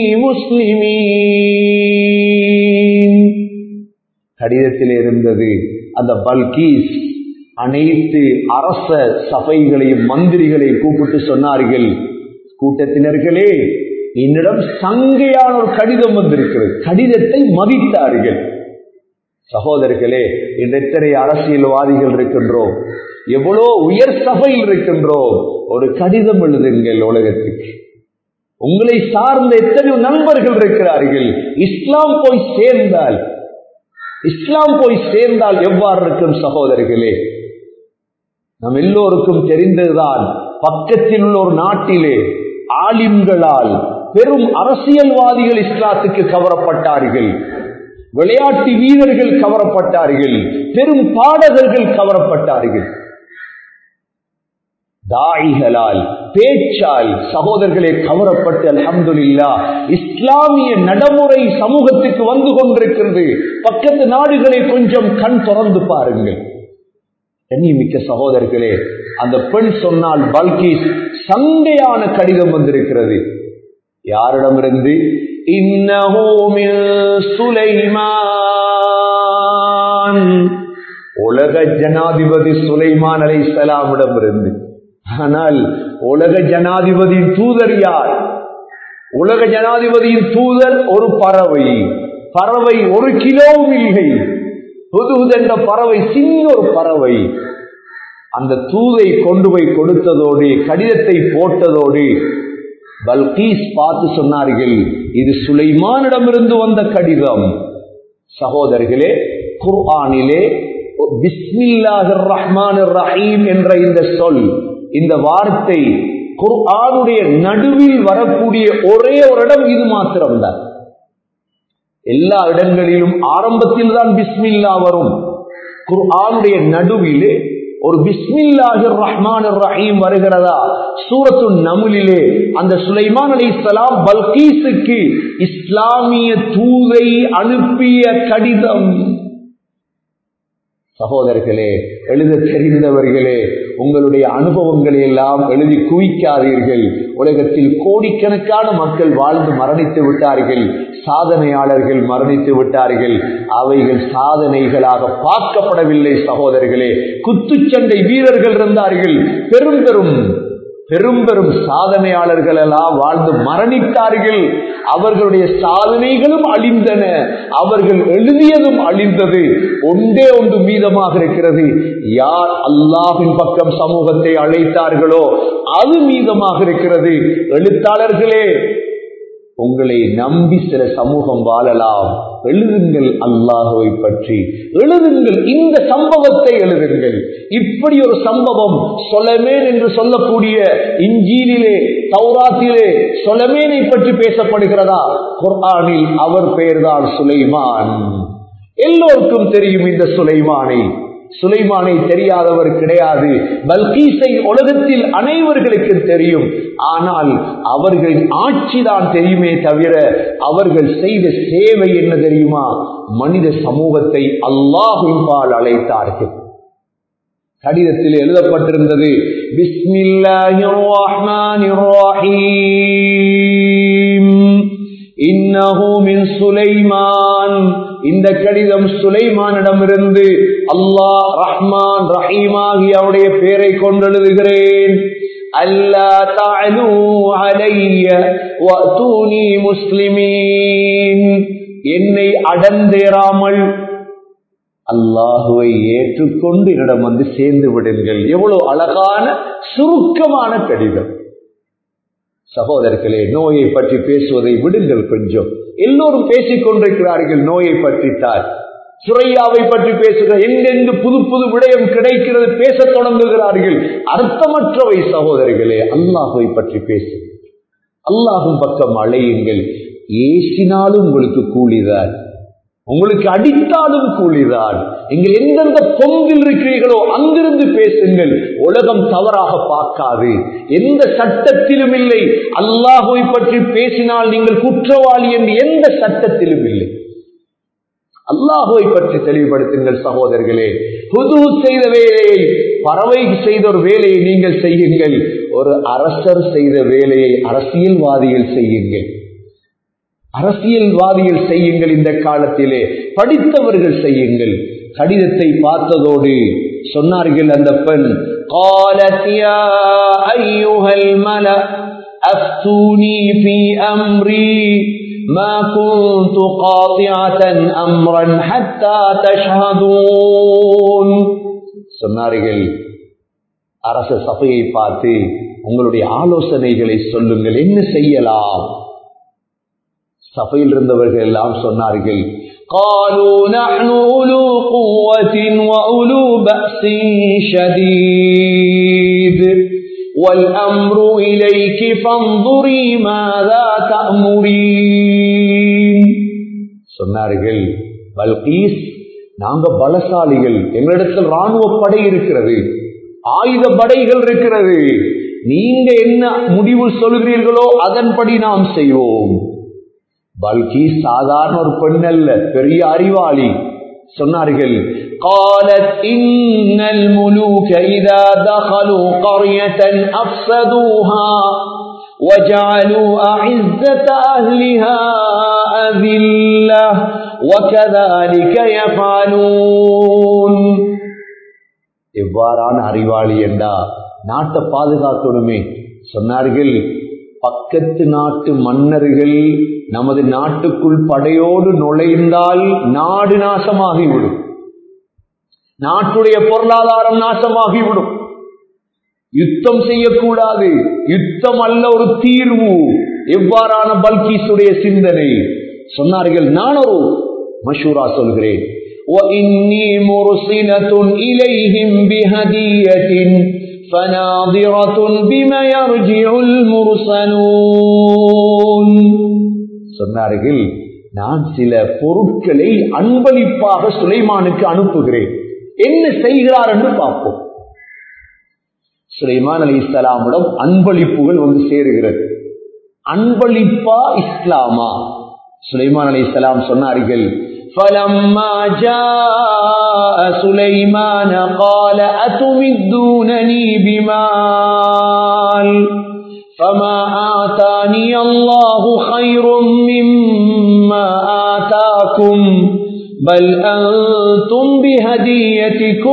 [SPEAKER 1] مسلمين கடிதத்தில் இருந்தது அந்த பல்கீஸ் அனைத்து அரச சபைகளையும் மந்திரிகளையும் கூப்பிட்டு சொன்னார்கள் கூட்டத்தினர்களே என்னிடம் சங்கையான ஒரு கடிதம் வந்திருக்கிறது கடிதத்தை மதித்தார்கள் சகோதரர்களே இன்று எத்தனை அரசியல்வாதிகள் இருக்கின்றோம் எவ்வளோ உயர் சபையில் இருக்கின்றோம் ஒரு கடிதம் எழுதுங்கள் உலகத்துக்கு உங்களை சார்ந்த எத்தனை நண்பர்கள் இருக்கிறார்கள் இஸ்லாம் போய் சேர்ந்தால் இஸ்லாம் போய் சேர்ந்தால் எவ்வாறு இருக்கும் சகோதரர்களே நம் எல்லோருக்கும் தெரிந்ததுதான் பக்கத்தில் உள்ள ஒரு நாட்டிலே ஆலிம்களால் பெரும் அரசியல்வாதிகள் இஸ்லாத்துக்கு கவரப்பட்டார்கள் விளையாட்டு வீரர்கள் கவரப்பட்டார்கள் பெரும் பாடகர்கள் கவரப்பட்டார்கள் தாயிகளால் பேச்சால் சகோதரர்களே கவரப்பட்டு அல்ஹம்துலில்லா இஸ்லாமிய நடைமுறை சமூகத்துக்கு வந்து கொண்டிருக்கிறது பக்கத்து நாடுகளை கொஞ்சம் கண் திறந்து பாருங்கள் மிக்க சகோதரர்களே அந்த பெண் சொன்னால் பல்கீஸ் சண்டையான கடிதம் வந்திருக்கிறது யாரிடமிருந்து சுலைமான் உலக ஜனாதிபதி சுலைமான் அலை சலாமிடம் இருந்து ஆனால் உலக ஜனாதிபதியின் தூதர் யார் உலக ஜனாதிபதியின் தூதர் ஒரு பறவை பறவை ஒரு கிலோவும் இல்லை புதுது என்ற பறவை சின்ன ஒரு பறவை அந்த தூதை கொண்டு போய் கொடுத்ததோடு கடிதத்தை போட்டதோடு பல்கீஸ் பார்த்து சொன்னார்கள் இது சுலைமானிடமிருந்து வந்த கடிதம் சகோதரர்களே குர்ஆனிலே பிஸ்மில்லாஹிர் ரஹ்மான் ரஹீம் என்ற இந்த சொல் இந்த வார்த்தை குர்ஆனுடைய நடுவில் வரக்கூடிய ஒரே ஒரு இடம் இது மாத்திரம்தான் எல்லா இடங்களிலும் ஆரம்பத்தில் தான் பிஸ்மில்லா வரும் குர்ஆனுடைய நடுவிலே ஒரு பிஸ்மில்லாஹிர் ரஹ்மான் ரஹீம் வருகிறதா சூரத்து நமுலிலே அந்த சுலைமான் அலி இஸ்லாம் பல்கீஸுக்கு இஸ்லாமிய தூதை அனுப்பிய கடிதம் சகோதரர்களே எழுத தெரிந்தவர்களே உங்களுடைய அனுபவங்களை எல்லாம் எழுதி குவிக்காதீர்கள் உலகத்தில் கோடிக்கணக்கான மக்கள் வாழ்ந்து மரணித்து விட்டார்கள் சாதனையாளர்கள் மரணித்து விட்டார்கள் அவைகள் சாதனைகளாக பார்க்கப்படவில்லை சகோதரர்களே குத்துச்சண்டை வீரர்கள் இருந்தார்கள் பெரும் பெரும் பெரும் பெரும் சாதனையாளர்கள் எல்லாம் வாழ்ந்து மரணித்தார்கள் அவர்களுடைய சாதனைகளும் அழிந்தன அவர்கள் எழுதியதும் அழிந்தது ஒன்றே ஒன்று மீதமாக இருக்கிறது யார் அல்லாஹின் பக்கம் சமூகத்தை அழைத்தார்களோ அது மீதமாக இருக்கிறது எழுத்தாளர்களே உங்களை நம்பி சில சமூகம் வாழலாம் எழுதுங்கள் அல்லாஹுவை பற்றி எழுதுங்கள் இந்த சம்பவத்தை எழுதுங்கள் இப்படி ஒரு சம்பவம் சொலமேன் என்று சொல்லக்கூடிய இஞ்சீலிலே தௌராத்திலே சொலமேனை பற்றி பேசப்படுகிறதா குர்ஆனில் அவர் பெயர்தான் சுலைமான் எல்லோருக்கும் தெரியும் இந்த சுலைமானை சுலைமானை தெரியாதவர் கிடையாது பல்கீஸை உலகத்தில் அனைவர்களுக்கு தெரியும் ஆனால் அவர்களின் ஆட்சிதான் தெரியுமே தவிர அவர்கள் செய்த சேவை என்ன தெரியுமா மனித சமூகத்தை அல்லாஹின் பால் அழைத்தார்கள் கடிதத்தில் எழுதப்பட்டிருந்தது பிஸ்மில்லாஹிர் ரஹ்மானிர் ரஹீம் இன்னஹு மின் சுலைமான் இந்த கடிதம் சுலைமானிடமிருந்து அல்லாஹ் ரஹ்மான் ரஹீமாகி அவருடைய பெயரை கொண்டெழுதுகிறேன் அல்லா தாலு அலைய வஅதூனி முஸ்லிமீன் என்னை அடந்தேறாமல் அல்லாஹுவை ஏற்றுக்கொண்டு என்னிடம் வந்து சேர்ந்து விடுங்கள் எவ்வளவு அழகான சுருக்கமான கடிதம் சகோதரர்களே நோயை பற்றி பேசுவதை விடுங்கள் கொஞ்சம் எல்லோரும் பேசிக் கொண்டிருக்கிறார்கள் நோயை பற்றித்தான் சுரையாவை பற்றி பேசுகிற எங்கெங்கு புது புது விடயம் கிடைக்கிறது பேசத் தொடங்குகிறார்கள் அர்த்தமற்றவை சகோதரிகளே அல்லாஹுவை பற்றி பேசு அல்லாஹும் பக்கம் அழையுங்கள் ஏசினாலும் உங்களுக்கு கூலிதான் உங்களுக்கு அடித்தாலும் கூலிதான் நீங்கள் எந்தெந்த பொங்கில் இருக்கிறீர்களோ அங்கிருந்து பேசுங்கள் உலகம் தவறாக பார்க்காது எந்த சட்டத்திலும் இல்லை அல்லாஹுவை பற்றி பேசினால் நீங்கள் குற்றவாளி என்று எந்த சட்டத்திலும் இல்லை அல்லாஹுவை பற்றி தெளிவுபடுத்துங்கள் சகோதரர்களே புது செய்த வேலையை பறவை செய்த ஒரு வேலையை நீங்கள் செய்யுங்கள் ஒரு அரசர் செய்த வேலையை அரசியல்வாதிகள் செய்யுங்கள் அரசியல்வாதிகள் செய்யுங்கள் இந்த காலத்திலே படித்தவர்கள் செய்யுங்கள் கடிதத்தை பார்த்ததோடு சொன்னார்கள் அந்த பெண் قالت يا أيها الملأ أفتوني في أمري ما كنت قاطعة أمرا حتى تشهدون சொன்னார்கள் அரச சபையை பார்த்து உங்களுடைய ஆலோசனைகளை சொல்லுங்கள் என்ன செய்யலாம் சபையில் இருந்தவர்கள் எல்லாம் சொன்னார்கள் قالوا نحن أولو قوة وأولو بأس شديد والأمر إليك فانظري ماذا تأمرين சொன்னார்கள் பல்கீஸ் நாங்க பலசாலிகள் எங்களிடத்தில் ராணுவ படை இருக்கிறது ஆயுத படைகள் இருக்கிறது நீங்க என்ன முடிவு சொல்கிறீர்களோ அதன்படி நாம் செய்வோம் பல்கி சாதாரண ஒரு பெண் அல்ல பெரிய அறிவாளி சொன்னார்கள் قالت إن الملوك إذا دخلوا قرية أفسدوها وجعلوا أعزة أهلها أذلة وكذلك يفعلون எவ்வாறான அறிவாளி என்றா நாட்டை பாதுகாக்கணுமே சொன்னார்கள் பக்கத்து நாட்டு மன்னர்கள் நமது நாட்டுக்குள் படையோடு நுழைந்தால் நாடு நாசமாகிவிடும் நாட்டுடைய பொருளாதாரம் நாசமாகிவிடும் யுத்தம் செய்யக்கூடாது யுத்தம் அல்ல ஒரு தீர்வு எவ்வாறான பல்கீசுடைய சிந்தனை சொன்னார்கள் நான் ஒரு மஷூரா சொல்கிறேன் وَإِنِّي مُرْسِلَةٌ إِلَيْهِمْ بِهَدِيَّةٍ فناظرة بما يرجع المرسلون சொன்னார்கள் நான் சில பொருட்களை அன்பளிப்பாக சுலைமானுக்கு அனுப்புகிறேன் என்ன செய்கிறார் என்று பார்ப்போம் சுலைமான் அலி இஸ்லாமிடம் அன்பளிப்புகள் வந்து சேருகிறது அன்பளிப்பா இஸ்லாமா சுலைமான் அலி இஸ்லாம் சொன்னார்கள் فلما جاء سليمان قال أتمدونني بمال فما آتاني الله خير مما آتاكم بل أنتم بهديتكم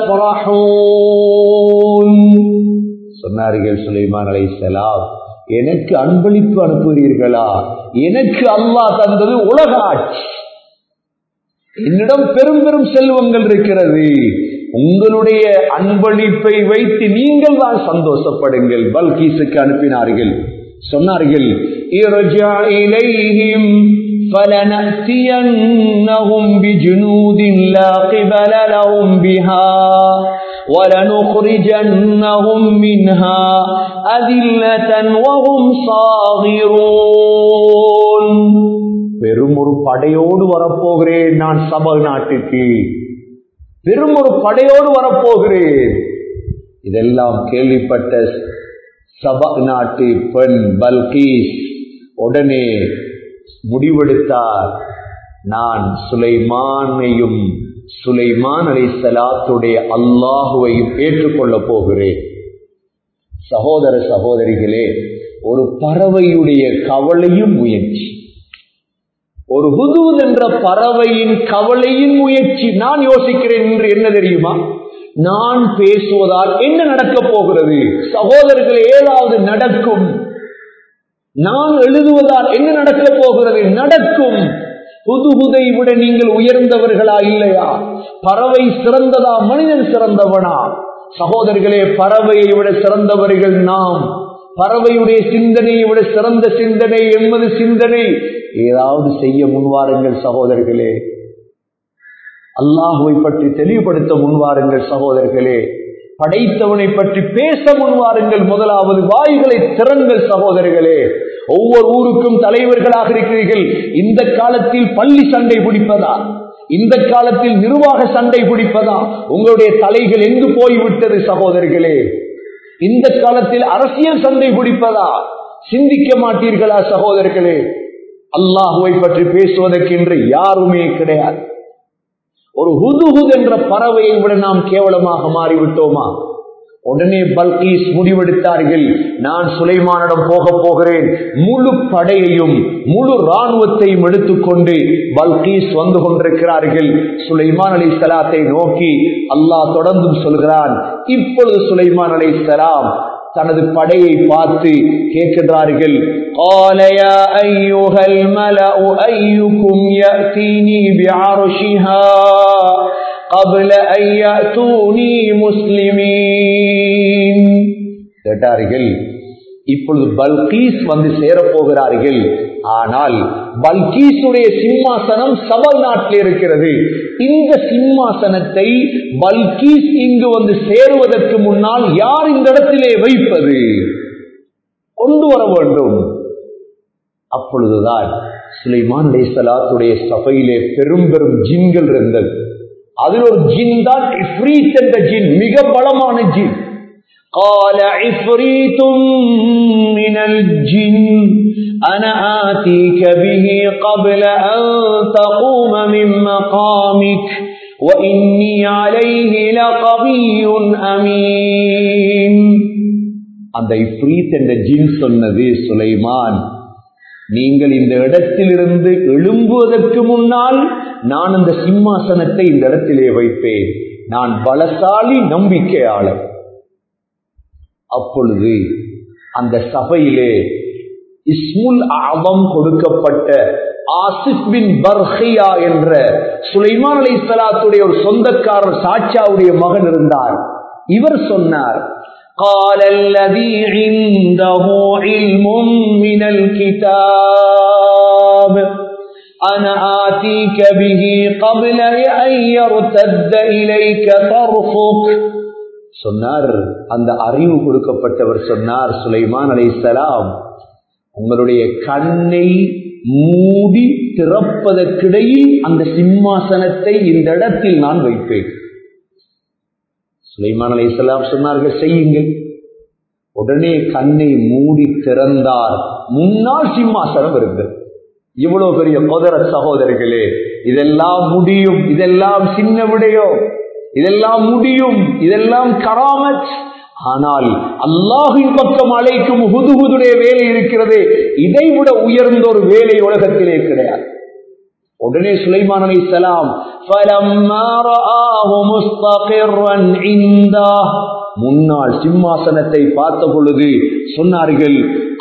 [SPEAKER 1] تفرحون சொன்னார்கள் சுலைமான் அலை சலாம் எனக்கு அன்பளிப்பு அனுப்புகிறீர்களா எனக்கு அல்லாஹ் தந்தது உலக ஆட்சி என்னிடம் பெரும் பெரும் செல்வங்கள் இருக்கிறது உங்களுடைய அன்பளிப்பை வைத்து நீங்கள் தான் சந்தோஷப்படுங்கள் பல்கீசுக்கு அனுப்பினார்கள் சொன்னார்கள் فلنأتينهم بجنود لا قبل لهم بها ولنخرجنهم منها أذلة وهم صاغرون பெரும் ஒரு படையோடு வரப்போகிறேன் நான் சபை நாட்டுக்கு பெரும் ஒரு படையோடு வரப்போகிறேன் இதெல்லாம் கேள்விப்பட்ட சபா நாட்டு பெண் பல்கீஸ் உடனே முடிவெடுத்தார் நான் சுலைமானையும் சுலைமான் அலை சலாத்துடைய அல்லாஹுவையும் ஏற்றுக்கொள்ளப் போகிறேன் சகோதர சகோதரிகளே ஒரு பறவையுடைய கவலையும் முயற்சி ஒரு ஹுதூத் என்ற பறவையின் கவலையின் முயற்சி நான் யோசிக்கிறேன் என்று என்ன தெரியுமா நான் பேசுவதால் என்ன நடக்கப் போகிறது சகோதரர்கள் ஏதாவது நடக்கும் நான் எழுதுவதால் என்ன நடக்கப் போகிறது நடக்கும் புதுகுதை விட நீங்கள் உயர்ந்தவர்களா இல்லையா பறவை சிறந்ததா மனிதன் சிறந்தவனா சகோதரர்களே பறவையை விட சிறந்தவர்கள் நாம் பறவையுடைய சிந்தனையை விட சிறந்த சிந்தனை என்பது சிந்தனை ஏதாவது செய்ய முன்வாருங்கள் சகோதரர்களே அல்லாஹுவை பற்றி தெளிவுபடுத்த முன்வாருங்கள் சகோதரர்களே படைத்தவனை பற்றி பேச முன்வாருங்கள் முதலாவது வாய்களை திறங்கள் சகோதரர்களே ஒவ்வொரு ஊருக்கும் தலைவர்களாக இருக்கிறீர்கள் இந்த காலத்தில் பள்ளி சண்டை பிடிப்பதா இந்த காலத்தில் நிர்வாக சண்டை பிடிப்பதா உங்களுடைய தலைகள் எங்கு போய்விட்டது சகோதரர்களே இந்த காலத்தில் அரசியல் சண்டை பிடிப்பதா சிந்திக்க மாட்டீர்களா சகோதரர்களே அல்லாஹுவை பற்றி பேசுவதற்கென்று யாருமே கிடையாது ஒரு ஹுதுஹுத் என்ற பறவையை விட நாம் கேவலமாக மாறிவிட்டோமா உடனே பல்கீஸ் முடிவெடுத்தார்கள் நான் சுலைமானிடம் போக போகிறேன் முழு படையையும் முழு ராணுவத்தையும் எடுத்துக்கொண்டு பல்கீஸ் வந்து கொண்டிருக்கிறார்கள் சுலைமான் அலி சலாத்தை நோக்கி அல்லாஹ் தொடர்ந்தும் சொல்கிறான் இப்பொழுது சுலைமான் அலி சலாம் தனது படையை பார்த்து கேட்கின்றார்கள் قال يا أيها الملأ أيكم يأتيني بعرشها قبل أن يأتوني مسلمين கேட்டார்கள் இப்பொழுது பல்கீஸ் வந்து சேரப்போகிறார்கள் ஆனால் பல்கீஸுடைய சிம்மாசனம் சபல் நாட்டில் இருக்கிறது இந்த சிம்மாசனத்தை பல்கீஸ் இங்கு வந்து சேருவதற்கு முன்னால் யார் இந்த இடத்திலே வைப்பது கொண்டு வர வேண்டும் அப்பொழுதுதான் சுலைமான் அலேசலாத்துடைய சபையிலே பெரும் பெரும் ஜின்கள் இருந்தது அதில் ஒரு ஜின் தான் இஃப்ரீத் என்ற ஜின் மிக பலமான ஜின் قال عفريت من الجن أنا آتيك به قبل أن تقوم من مقامك وإني عليه لقوي أمين அந்த இப்ரீத் என்ற ஜின் சொன்னது சுலைமான் நீங்கள் இந்த இடத்திலிருந்து எழும்புவதற்கு முன்னால் நான் அந்த சிம்மாசனத்தை இந்த இடத்திலே வைப்பேன் நான் பலசாலி நம்பிக்கையாளர் அப்பொழுது அந்த சபையிலே இஸ்முல் ஆபம் கொடுக்கப்பட்ட ஆசிப் பின் பர்ஹியா என்ற சுலைமான் அலை சலாத்துடைய ஒரு சொந்தக்காரர் சாச்சாவுடைய மகன் இருந்தார் இவர் சொன்னார் قال الذي عنده علم من الكتاب أنا آتيك به قبل أن يرتد إليك طرفك சொன்னார் அந்த அறிவு கொடுக்கப்பட்டவர் சொன்னார் சுலைமான் அலைசலாம் உங்களுடைய கண்ணை மூடி திறப்பதற்கிடையில் அந்த சிம்மாசனத்தை இந்த இடத்தில் நான் வைப்பேன் சுலைமான் அலைசலாம் சொன்னார்கள் செய்யுங்கள் உடனே கண்ணை மூடி திறந்தார் முன்னால் சிம்மாசனம் இருந்தது இவ்வளவு பெரிய கொதர சகோதரர்களே இதெல்லாம் முடியும் இதெல்லாம் சின்ன விடையோ இதெல்லாம் முடியும் இதெல்லாம் கராமத் ஆனால் அல்லாஹின் பக்கம் அழைக்கும் ஹுதுகுதுடைய வேலை இருக்கிறது இதைவிட உயர்ந்த ஒரு வேலை உலகத்திலே கிடையாது உடனே சுலைமான் அலி சலாம் முன்னாள் சிம்மாசனத்தை பார்த்த பொழுது சொன்னார்கள்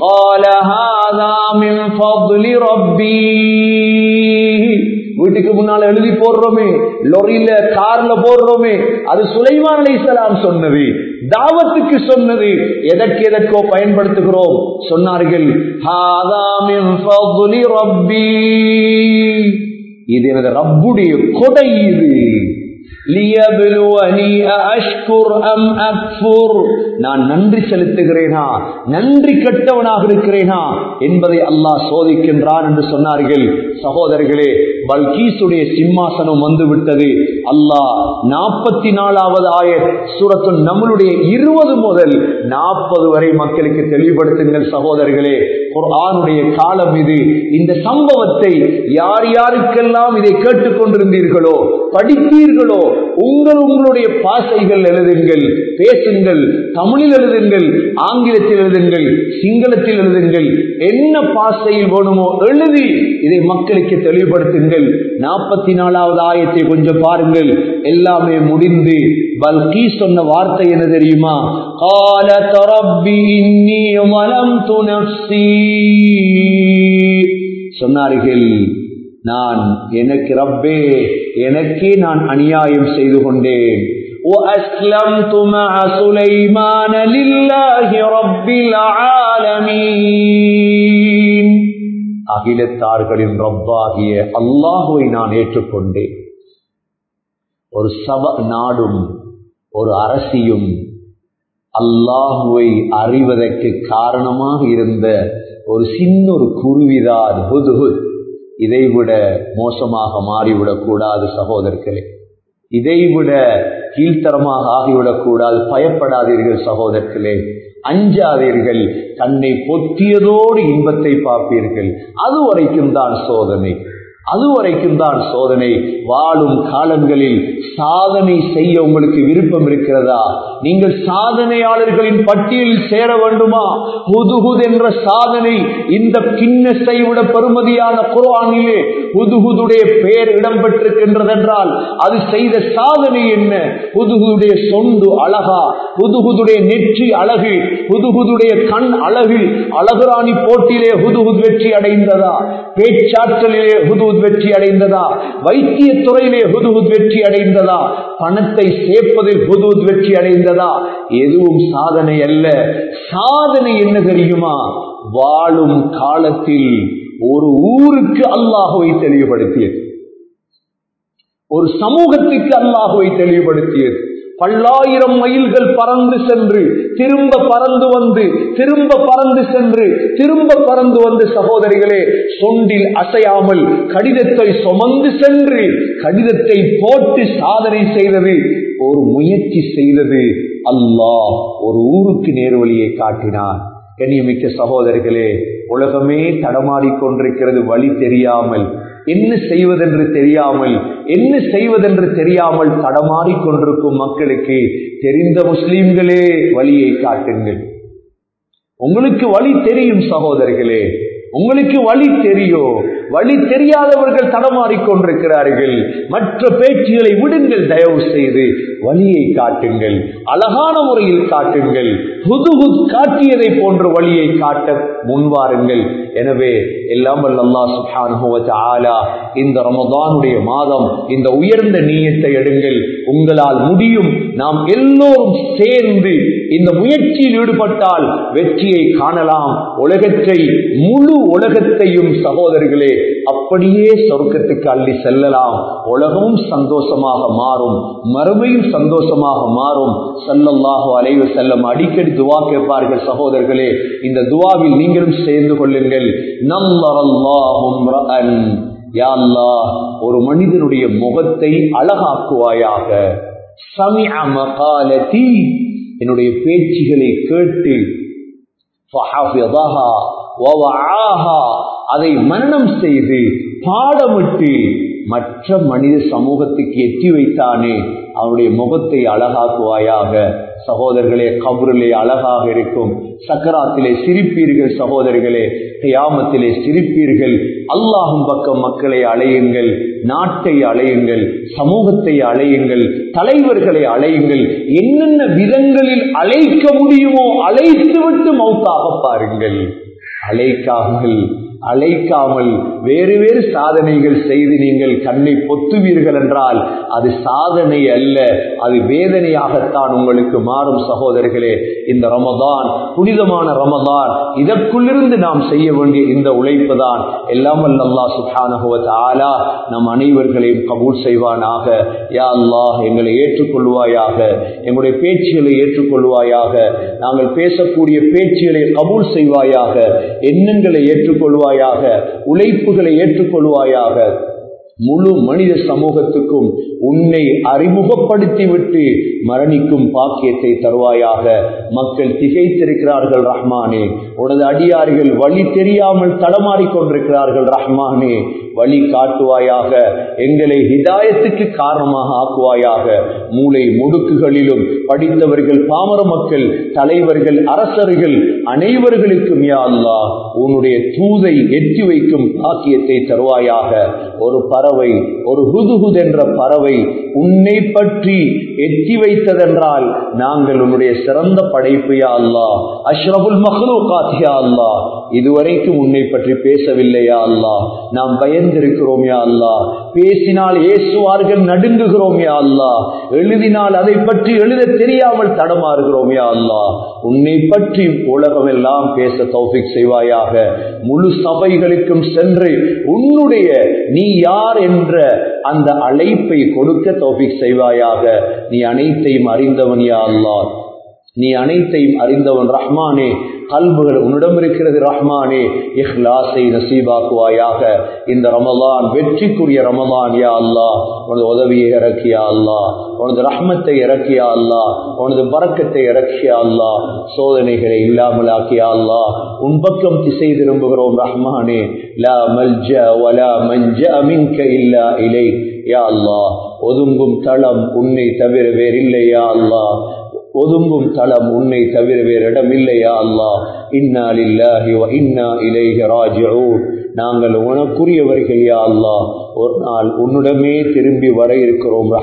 [SPEAKER 1] வீட்டுக்கு முன்னால எழுதி போடுறோமே லொரியில கார்ல போடுறோமே அது சுலைமான் அலி சலாம் சொன்னது தாவத்துக்கு சொன்னது எதற்கு எதற்கோ பயன்படுத்துகிறோம் சொன்னார்கள் இது எனது ரப்புடைய கொடை இது நான் நன்றி செலுத்துகிறேனா நன்றி கெட்டவனாக இருக்கிறேனா என்பதை அல்லாஹ் சோதிக்கின்றான் என்று சொன்னார்கள் சகோதரர்களே பல்கீசுடைய சிம்மாசனம் வந்து விட்டது அல்லாஹ் நாற்பத்தி நாலாவது ஆய சூரத்து நம்மளுடைய இருபது முதல் நாற்பது வரை மக்களுக்கு தெளிவுபடுத்துங்கள் சகோதரர்களே குர்ஆனுடைய காலம் இது இந்த சம்பவத்தை யார் யாருக்கெல்லாம் இதை கேட்டுக்கொண்டிருந்தீர்களோ படித்தீர்களோ உங்கள் உங்களுடைய பாசைகள் எழுதுங்கள் பேசுங்கள் தமிழில் எழுதுங்கள் ஆங்கிலத்தில் எழுதுங்கள் சிங்களத்தில் எழுதுங்கள் என்ன பாசையில் வேணுமோ எழுதி இதை மக்களுக்கு தெளிவுபடுத்துங்கள் நாற்பத்தி நாலாவது ஆயத்தை கொஞ்சம் பாருங்கள் எல்லாமே முடிந்து பல்கி சொன்ன வார்த்தை என்ன தெரியுமா கால தரப்பி இன்னி மலம் துணர்சி சொன்னார்கள் நான் எனக்கு ரப்பே எனக்கே நான் அநியாயம் செய்து கொண்டேன் وأسلمت مع سليمان لله رب العالمين அகிலத்தார்களின் ரப்பாகிய அல்லாஹுவை நான் ஏற்றுக்கொண்டேன் ஒரு சப நாடும் ஒரு அரசியும் அல்லாஹுவை அறிவதற்கு காரணமாக இருந்த ஒரு சின்ன ஒரு குருவிதான் ஹுதுஹுத் இதைவிட மோசமாக மாறிவிடக் கூடாது சகோதரர்களே இதைவிட கீழ்த்தரமாக ஆகிவிடக் கூடாது பயப்படாதீர்கள் சகோதரர்களே அஞ்சாதீர்கள் தன்னை பொத்தியதோடு இன்பத்தை பார்ப்பீர்கள் அது வரைக்கும் தான் சோதனை அது வரைக்கும் தான் சோதனை வாழும் காலங்களில் சாதனை செய்ய உங்களுக்கு விருப்பம் இருக்கிறதா நீங்கள் சாதனையாளர்களின் பட்டியலில் சேர வேண்டுமா ஹுதுஹுத் என்ற சாதனை இந்த கிண்ணஸை விட பெருமதியான குர்ஆனிலே ஹுதுஹுதுடைய பெயர் இடம்பெற்றிருக்கின்றதென்றால் அது செய்த சாதனை என்ன ஹுதுஹுதுடைய சொண்டு அழகா ஹுதுஹுதுடைய நெற்றி அழகு ஹுதுஹுதுடைய கண் அழகு அழகுராணி போட்டியிலே ஹுதுஹுத் வெற்றி அடைந்ததா பேச்சாற்றலிலே ஹுதுஹுத் வெற்றி அடைந்ததா வைத்திய துறையிலே ஹுதுஹுத் வெற்றி அடைந்ததா பணத்தை சேர்ப்பதில் ஹுதுஹுத் வெற்றி அடைந்ததா எதுவும் சாதனை அல்ல சாதனை என்ன தெரியுமா வாழும் காலத்தில் ஒரு ஊருக்கு அல்லாஹுவை தெளிவுபடுத்தியது ஒரு சமூகத்துக்கு அல்லாஹுவை தெளிவுபடுத்தியது பல்லாயிரம் மைல்கள் பறந்து சென்று திரும்ப பறந்து வந்து திரும்ப பறந்து சென்று திரும்ப பறந்து வந்து சகோதரிகளே சொண்டில் அசையாமல் கடிதத்தை சுமந்து சென்று கடிதத்தை போட்டு சாதனை செய்தது ஒரு முயற்சி செய்தது அல்லாஹ் ஒரு ஊருக்கு நேர்வழியை காட்டினான் கண்ணியமிக்க சகோதரிகளே உலகமே தடமாடிக்கொண்டிருக்கிறது வழி தெரியாமல் என்ன செய்வதென்று தெரியாமல் என்ன செய்வதென்று தெரியாமல் தடமாறிக் கொண்டிருக்கும் மக்களுக்கு தெரிந்த முஸ்லீம்களே வழியை காட்டுங்கள் உங்களுக்கு வழி தெரியும் சகோதரர்களே உங்களுக்கு வழி தெரியும் வழி தெரியாதவர்கள் தடமாறிக் கொண்டிருக்கிறார்கள் மற்ற பேச்சுகளை விடுங்கள் தயவு செய்து வழியை காட்டுங்கள் அழகான முறையில் காட்டுங்கள் புதுகுத் காட்டியதை போன்ற வழியை காட்ட முன்வாருங்கள் எனவே எல்லாம் அல்லா சுஹானுவ இந்த ரமதானுடைய மாதம் இந்த உயர்ந்த நீயத்தை எடுங்கள் உங்களால் முடியும் நாம் எல்லோரும் சேர்ந்து இந்த முயற்சியில் ஈடுபட்டால் வெற்றியை காணலாம் உலகத்தை முழு உலகத்தையும் சகோதரர்களே அப்படியே சொர்க்கத்துக்கு அள்ளி செல்லலாம் உலகமும் சந்தோஷமாக மாறும் மறுமையும் சந்தோஷமாக மாறும் சல்லல்லாஹு அலைவு செல்லம் அடிக்கடி துவா கேட்பார்கள் சகோதரர்களே இந்த துவாவில் நீங்களும் சேர்ந்து கொள்ளுங்கள் நல்லல்லாஹும் ரஅன் யா அல்லாஹ் ஒரு மனிதனுடைய முகத்தை அழகாக்குவாயாக சமிஅ மகாலதி என்னுடைய பேச்சுகளை கேட்டு ஃபஹஃபிதஹா வவஆஹா அதை மரணம் செய்து பாடமிட்டு மற்ற மனித சமூகத்துக்கு எட்டி வைத்தானே அவனுடைய முகத்தை அழகாக்குவாயாக சகோதரர்களே கபுரிலே அழகாக இருக்கும் சக்கராத்திலே சிரிப்பீர்கள் சகோதரர்களே கியாமத்திலே சிரிப்பீர்கள் அல்லாஹும் பக்கம் மக்களை அலையுங்கள் நாட்டை அலையுங்கள் சமூகத்தை அலையுங்கள் தலைவர்களை அலையுங்கள் என்னென்ன விதங்களில் அழைக்க முடியுமோ அழைத்துவிட்டு மௌத்தாக பாருங்கள் அழைக்காமல் அழைக்காமல் வேறு வேறு சாதனைகள் செய்து நீங்கள் கண்ணை பொத்துவீர்கள் என்றால் அது சாதனை அல்ல அது வேதனையாகத்தான் உங்களுக்கு மாறும் சகோதரர்களே இந்த ரமதான் புனிதமான ரமதான் இதற்குள்ளிருந்து நாம் செய்ய வேண்டிய இந்த உழைப்பு தான் எல்லாம் அல்லா சுபானகுவத் ஆலா நம் அனைவர்களையும் கபூல் செய்வானாக யா அல்லாஹ் எங்களை ஏற்றுக்கொள்வாயாக எங்களுடைய பேச்சுகளை ஏற்றுக்கொள்வாயாக நாங்கள் பேசக்கூடிய பேச்சுகளை கபூல் செய்வாயாக எண்ணங்களை ஏற்றுக்கொள்வாயாக உழைப்புகளை ஏற்றுக்கொள்வாயாக முழு மனித சமூகத்துக்கும் உன்னை அறிமுகப்படுத்திவிட்டு மரணிக்கும் பாக்கியத்தை தருவாயாக மக்கள் திகைத்திருக்கிறார்கள் ரஹ்மானே உனது அடியார்கள் வழி தெரியாமல் தடமாறிக் கொண்டிருக்கிறார்கள் ரஹ்மானே வழி காட்டுவாயாக எங்களை ஹிதாயத்துக்கு காரணமாக ஆக்குவாயாக மூளை முடுக்குகளிலும் படித்தவர்கள் பாமர மக்கள் தலைவர்கள் அரசர்கள் அனைவர்களுக்கும் யா அல்லா உன்னுடைய தூதை எட்டி வைக்கும் பாக்கியத்தை தருவாயாக ஒரு பறவை ஒரு ஹுதுஹுத் என்ற பறவை உன்னை பற்றி எட்டி வைத்ததென்றால் நாங்கள் உன்னுடைய சிறந்த படைப்பு யா அல்லா அஷ்ரபுல் மஹ்லூகாத் யா அல்லா இதுவரைக்கும் உன்னை பற்றி பேசவில்லையா அல்லா நாம் பயந்திருக்கிறோம் யா அல்லா பேசினால் ஏசுவார்கள் நடுங்குகிறோம் யா அல்லா எழுதினால் அதை பற்றி எழுத தெரியாமல் தடமாறுகிறோம் யா அல்லா உன்னை பற்றி உலகம் எல்லாம் பேச தௌஃபிக் செய்வாயாக முழு சபைகளுக்கும் சென்று உன்னுடைய நீ யார் என்ற அந்த அழைப்பை கொடுக்க தௌஃபிக் செய்வாயாக நீ அனைத்தையும் அறிந்தவன் யா அல்லா நீ அனைத்தையும் அறிந்தவன் ரஹ்மானே கல்புகள் உன்னிடம் இருக்கிறது ரஹ்மானே இஹ்லாஸை நசீபாக்குவாயாக இந்த ரமலான் வெற்றிக்குரிய ரமலான் யா அல்லா உனது உதவியை இறக்கியா அல்லா உனது ரஹ்மத்தை இறக்கியா அல்லா உனது பறக்கத்தை இறக்கியா அல்லா சோதனைகளை இல்லாமல் ஆக்கியா அல்லா உன் பக்கம் திசை திரும்புகிறோம் ரஹ்மானே லா மல்ஜ வலா மஞ்ச மின்க இல்லா இலை யா அல்லா ஒதுங்கும் தளம் உன்னை தவிர வேறில்லையா அல்லா ஒதுங்கும் தளம் உன்னை தவிர வேறு இடம் இல்லையா அல்லா இன்னா லில்லாஹி வ இன்னா இலைஹி ராஜிஊன் நாங்கள் உனக்குரியவர்கள் யா அல்லா ஒரு நாள் உன்னிடமே திரும்பி வர இருக்கிறோம்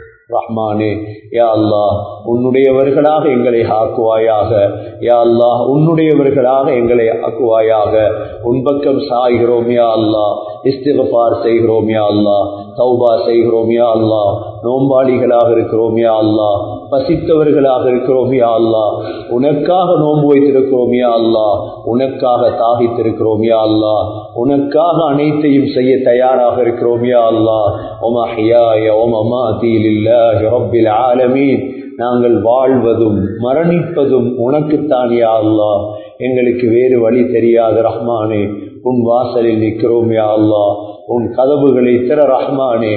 [SPEAKER 1] ரஹ்மானே யா அல்லா உன்னுடையவர்களாக எங்களை ஆக்குவாயாக யா அல்லா உன்னுடையவர்களாக எங்களை ஆக்குவாயாக உன் பக்கம் சாய்கிறோம் யா அல்லா இஸ்திகபார் செய்கிறோம் யா அல்லா தௌபா செய்கிறோம் யா அல்லா நோம்பாளிகளாக இருக்கிறோம் யா அல்லா பசித்தவர்களாக இருக்கிறோம் யா அல்லா உனக்காக நோன்பு வைத்திருக்கிறோம் யா அல்லா உனக்காக தாகித்திருக்கிறோம் யா அல்லா உனக்காக அனைத்தையும் செய்ய தயாராக இருக்கிறோம் யா அல்லா ஒமஹியாய ஒமமாதி லில்லாஹி ரப்பில் ஆலமீன் நாங்கள் வாழ்வதும் மரணிப்பதும் உனக்குத்தான் யா அல்லா எங்களுக்கு வேறு வழி தெரியாது ரஹ்மானே உன் வாசலில் நிற்கிறோம் யா அல்லா உன் கதவுகளை திற ரஹ்மானே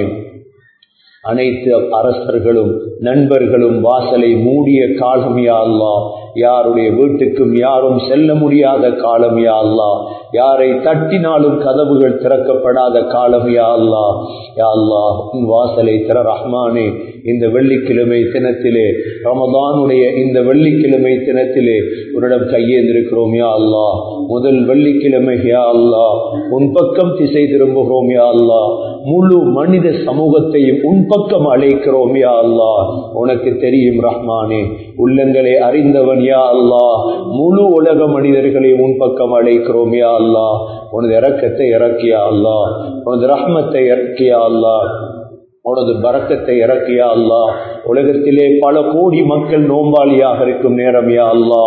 [SPEAKER 1] அனைத்து அரசர்களும் நண்பர்களும் வாசலை மூடிய காலம் யா அல்லா யாருடைய வீட்டுக்கும் யாரும் செல்ல முடியாத காலம் யா அல்லா யாரை தட்டினாலும் கதவுகள் திறக்கப்படாத காலம் யா அல்லா யா அல்லா உன் வாசலை திற ரஹ்மானே இந்த வெள்ளிக்கிழமை தினத்திலே ரமதானுடைய இந்த வெள்ளிக்கிழமை தினத்திலே உன்னிடம் கையேந்திருக்கிறோம் யா அல்லா முதல் வெள்ளிக்கிழமை யா அல்லா உன் பக்கம் திசை திரும்புகிறோம் யா அல்லா முழு மனித சமூகத்தையும் உன் பக்கம் அழைக்கிறோம் யா அல்லா உனக்கு தெரியும் ரஹ்மானே உள்ளங்களை அறிந்தவன் யா அல்லா முழு உலக மனிதர்களையும் உன் பக்கம் அழைக்கிறோம் யா அல்லா உனது இறக்கத்தை இறக்கியா அல்லா உனது ரஹ்மத்தை இறக்கியா அல்லா உனது பறக்கத்தை இறக்கியா அல்லா உலகத்திலே பல கோடி மக்கள் நோம்பாளியாக இருக்கும் நேரம் யா அல்லா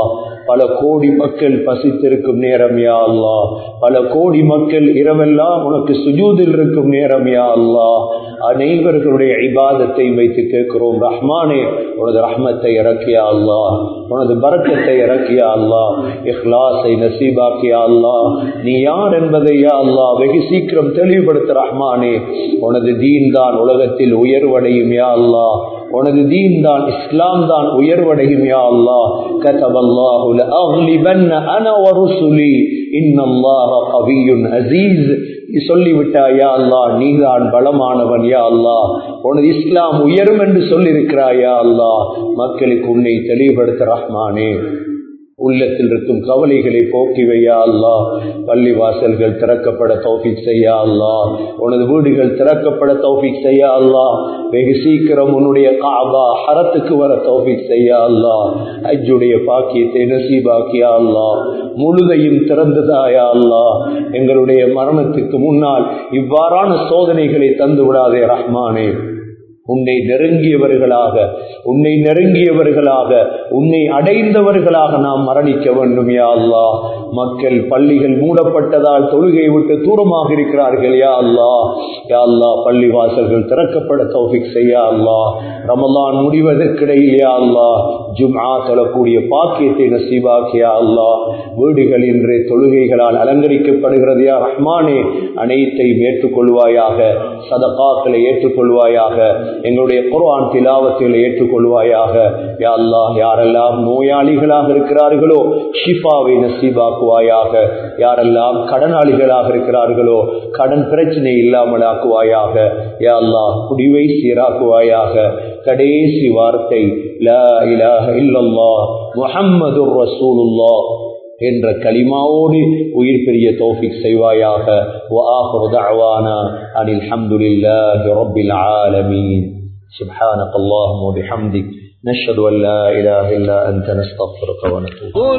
[SPEAKER 1] பல கோடி மக்கள் பசித்திருக்கும் நேரம் யா அல்லா பல கோடி மக்கள் இரவெல்லாம் உனக்கு சுஜூதில் இருக்கும் நேரம் யா அல்லா அனைவர்களுடைய இபாதத்தை வைத்து கேட்கிறோம் ரஹ்மானே உனது ரஹ்மத்தை இறக்கியா அல்லா உனது பரக்கத்தை இறக்கியா அல்லா இஹ்லாஸை நசீபாக்கியா அல்லா நீ யார் என்பதை யா அல்லா வெகு சீக்கிரம் தெளிவுபடுத்த ரஹ்மானே உனது தீன் தான் உலகத்தில் உயர்வடையும் யா அல்லா உனது தீன் தான் இஸ்லாம் தான் உயர்வடையும் யா அல்லா கதவல்லாஹு லஅக்லிபன்ன அன வருசுலி இன்னல்லாஹ கவியுன் அஸீஸ் நீ சொல்லிவிட்டாய் யா அல்லா நீதான் பலமானவன் யா அல்லா உனது இஸ்லாம் உயரும் என்று சொல்லியிருக்கிறாய் யா அல்லா மக்களுக்கு உன்னை தெளிவுபடுத்த ரஹ்மானே உள்ளத்தில் இருக்கும் கவலைகளை போக்கி வையா அல்லா பள்ளி வாசல்கள் திறக்கப்பட தௌஃபிக் செய்யா அல்லா உனது வீடுகள் திறக்கப்பட தௌஃபிக் செய்யா அல்லா வெகு சீக்கிரம் உன்னுடைய காபா ஹரத்துக்கு வர தௌஃபிக் செய்யா அல்லா அஜுடைய பாக்கியத்தை நசீபாக்கியா அல்லா முழுதையும் திறந்ததாயா அல்லா எங்களுடைய மரணத்துக்கு முன்னால் இவ்வாறான சோதனைகளை தந்து விடாதே ரஹ்மானே உன்னை நெருங்கியவர்களாக உன்னை நெருங்கியவர்களாக உன்னை அடைந்தவர்களாக நாம் மரணிக்க வேண்டும் யா அல்லா மக்கள் பள்ளிகள் மூடப்பட்டதால் தொழுகை விட்டு தூரமாக இருக்கிறார்கள் யா அல்லா யா அல்லா பள்ளி வாசல்கள் திறக்கப்பட தௌஃபிக் செய்யா அல்லா ரமலான் முடிவதற்கிடையில் யா அல்லா ஜும்ஆ தொழக்கூடிய பாக்கியத்தை நசீபாக்கியா அல்லா வீடுகள் இன்று தொழுகைகளால் அலங்கரிக்கப்படுகிறது யா ரஹ்மானே அனைத்தையும் ஏற்றுக்கொள்வாயாக சதகாக்களை ஏற்றுக்கொள்வாயாக எங்களுடைய குர்ஆன் திலாவத்தில் ஏற்றுக்கொள்வாயாக யா அல்லாஹ் யாரெல்லாம் நோயாளிகளாக இருக்கிறார்களோ ஷிஃபாவை நசீபாக்குவாயாக யாரெல்லாம் கடனாளிகளாக இருக்கிறார்களோ கடன் பிரச்சனை இல்லாமல் ஆக்குவாயாக யா அல்லாஹ் குடிவை சீராக்குவாயாக கடைசி வார்த்தை லா இலாஹ இல்லல்லாஹ் முஹம்மதுர் ரசூலுல்லாஹ் என்ற கலிமாவோடு உயிர் பெரிய தௌஃபிக் செய்வாயாக وآخر دعوانا أن الحمد لله رب العالمين سبحانك اللهم وبحمدك نشهد أن لا إله إلا أنت نستغفرك ونتوب
[SPEAKER 3] قل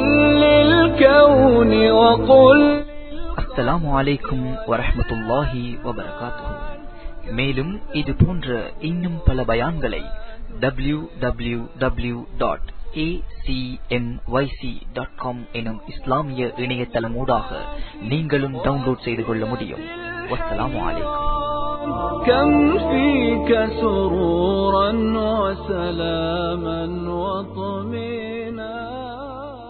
[SPEAKER 3] للكون وقل
[SPEAKER 2] அஸ்ஸலாமு அலைக்கும் வரஹ்மத்துல்லாஹி வபரகாத்துஹு மேலும் இது போன்ற இன்னும் பல பயான்களை டபிள்யூ டபிள்யூ டபிள்யூ டாட் எனும் இஸ்லாமிய இணையதளமூடாக நீங்களும் டவுன்லோட் செய்து கொள்ள முடியும் வஸ்ஸலாமு அலைக்கும்
[SPEAKER 3] كم فيك سرورا وسلاما وطمئنا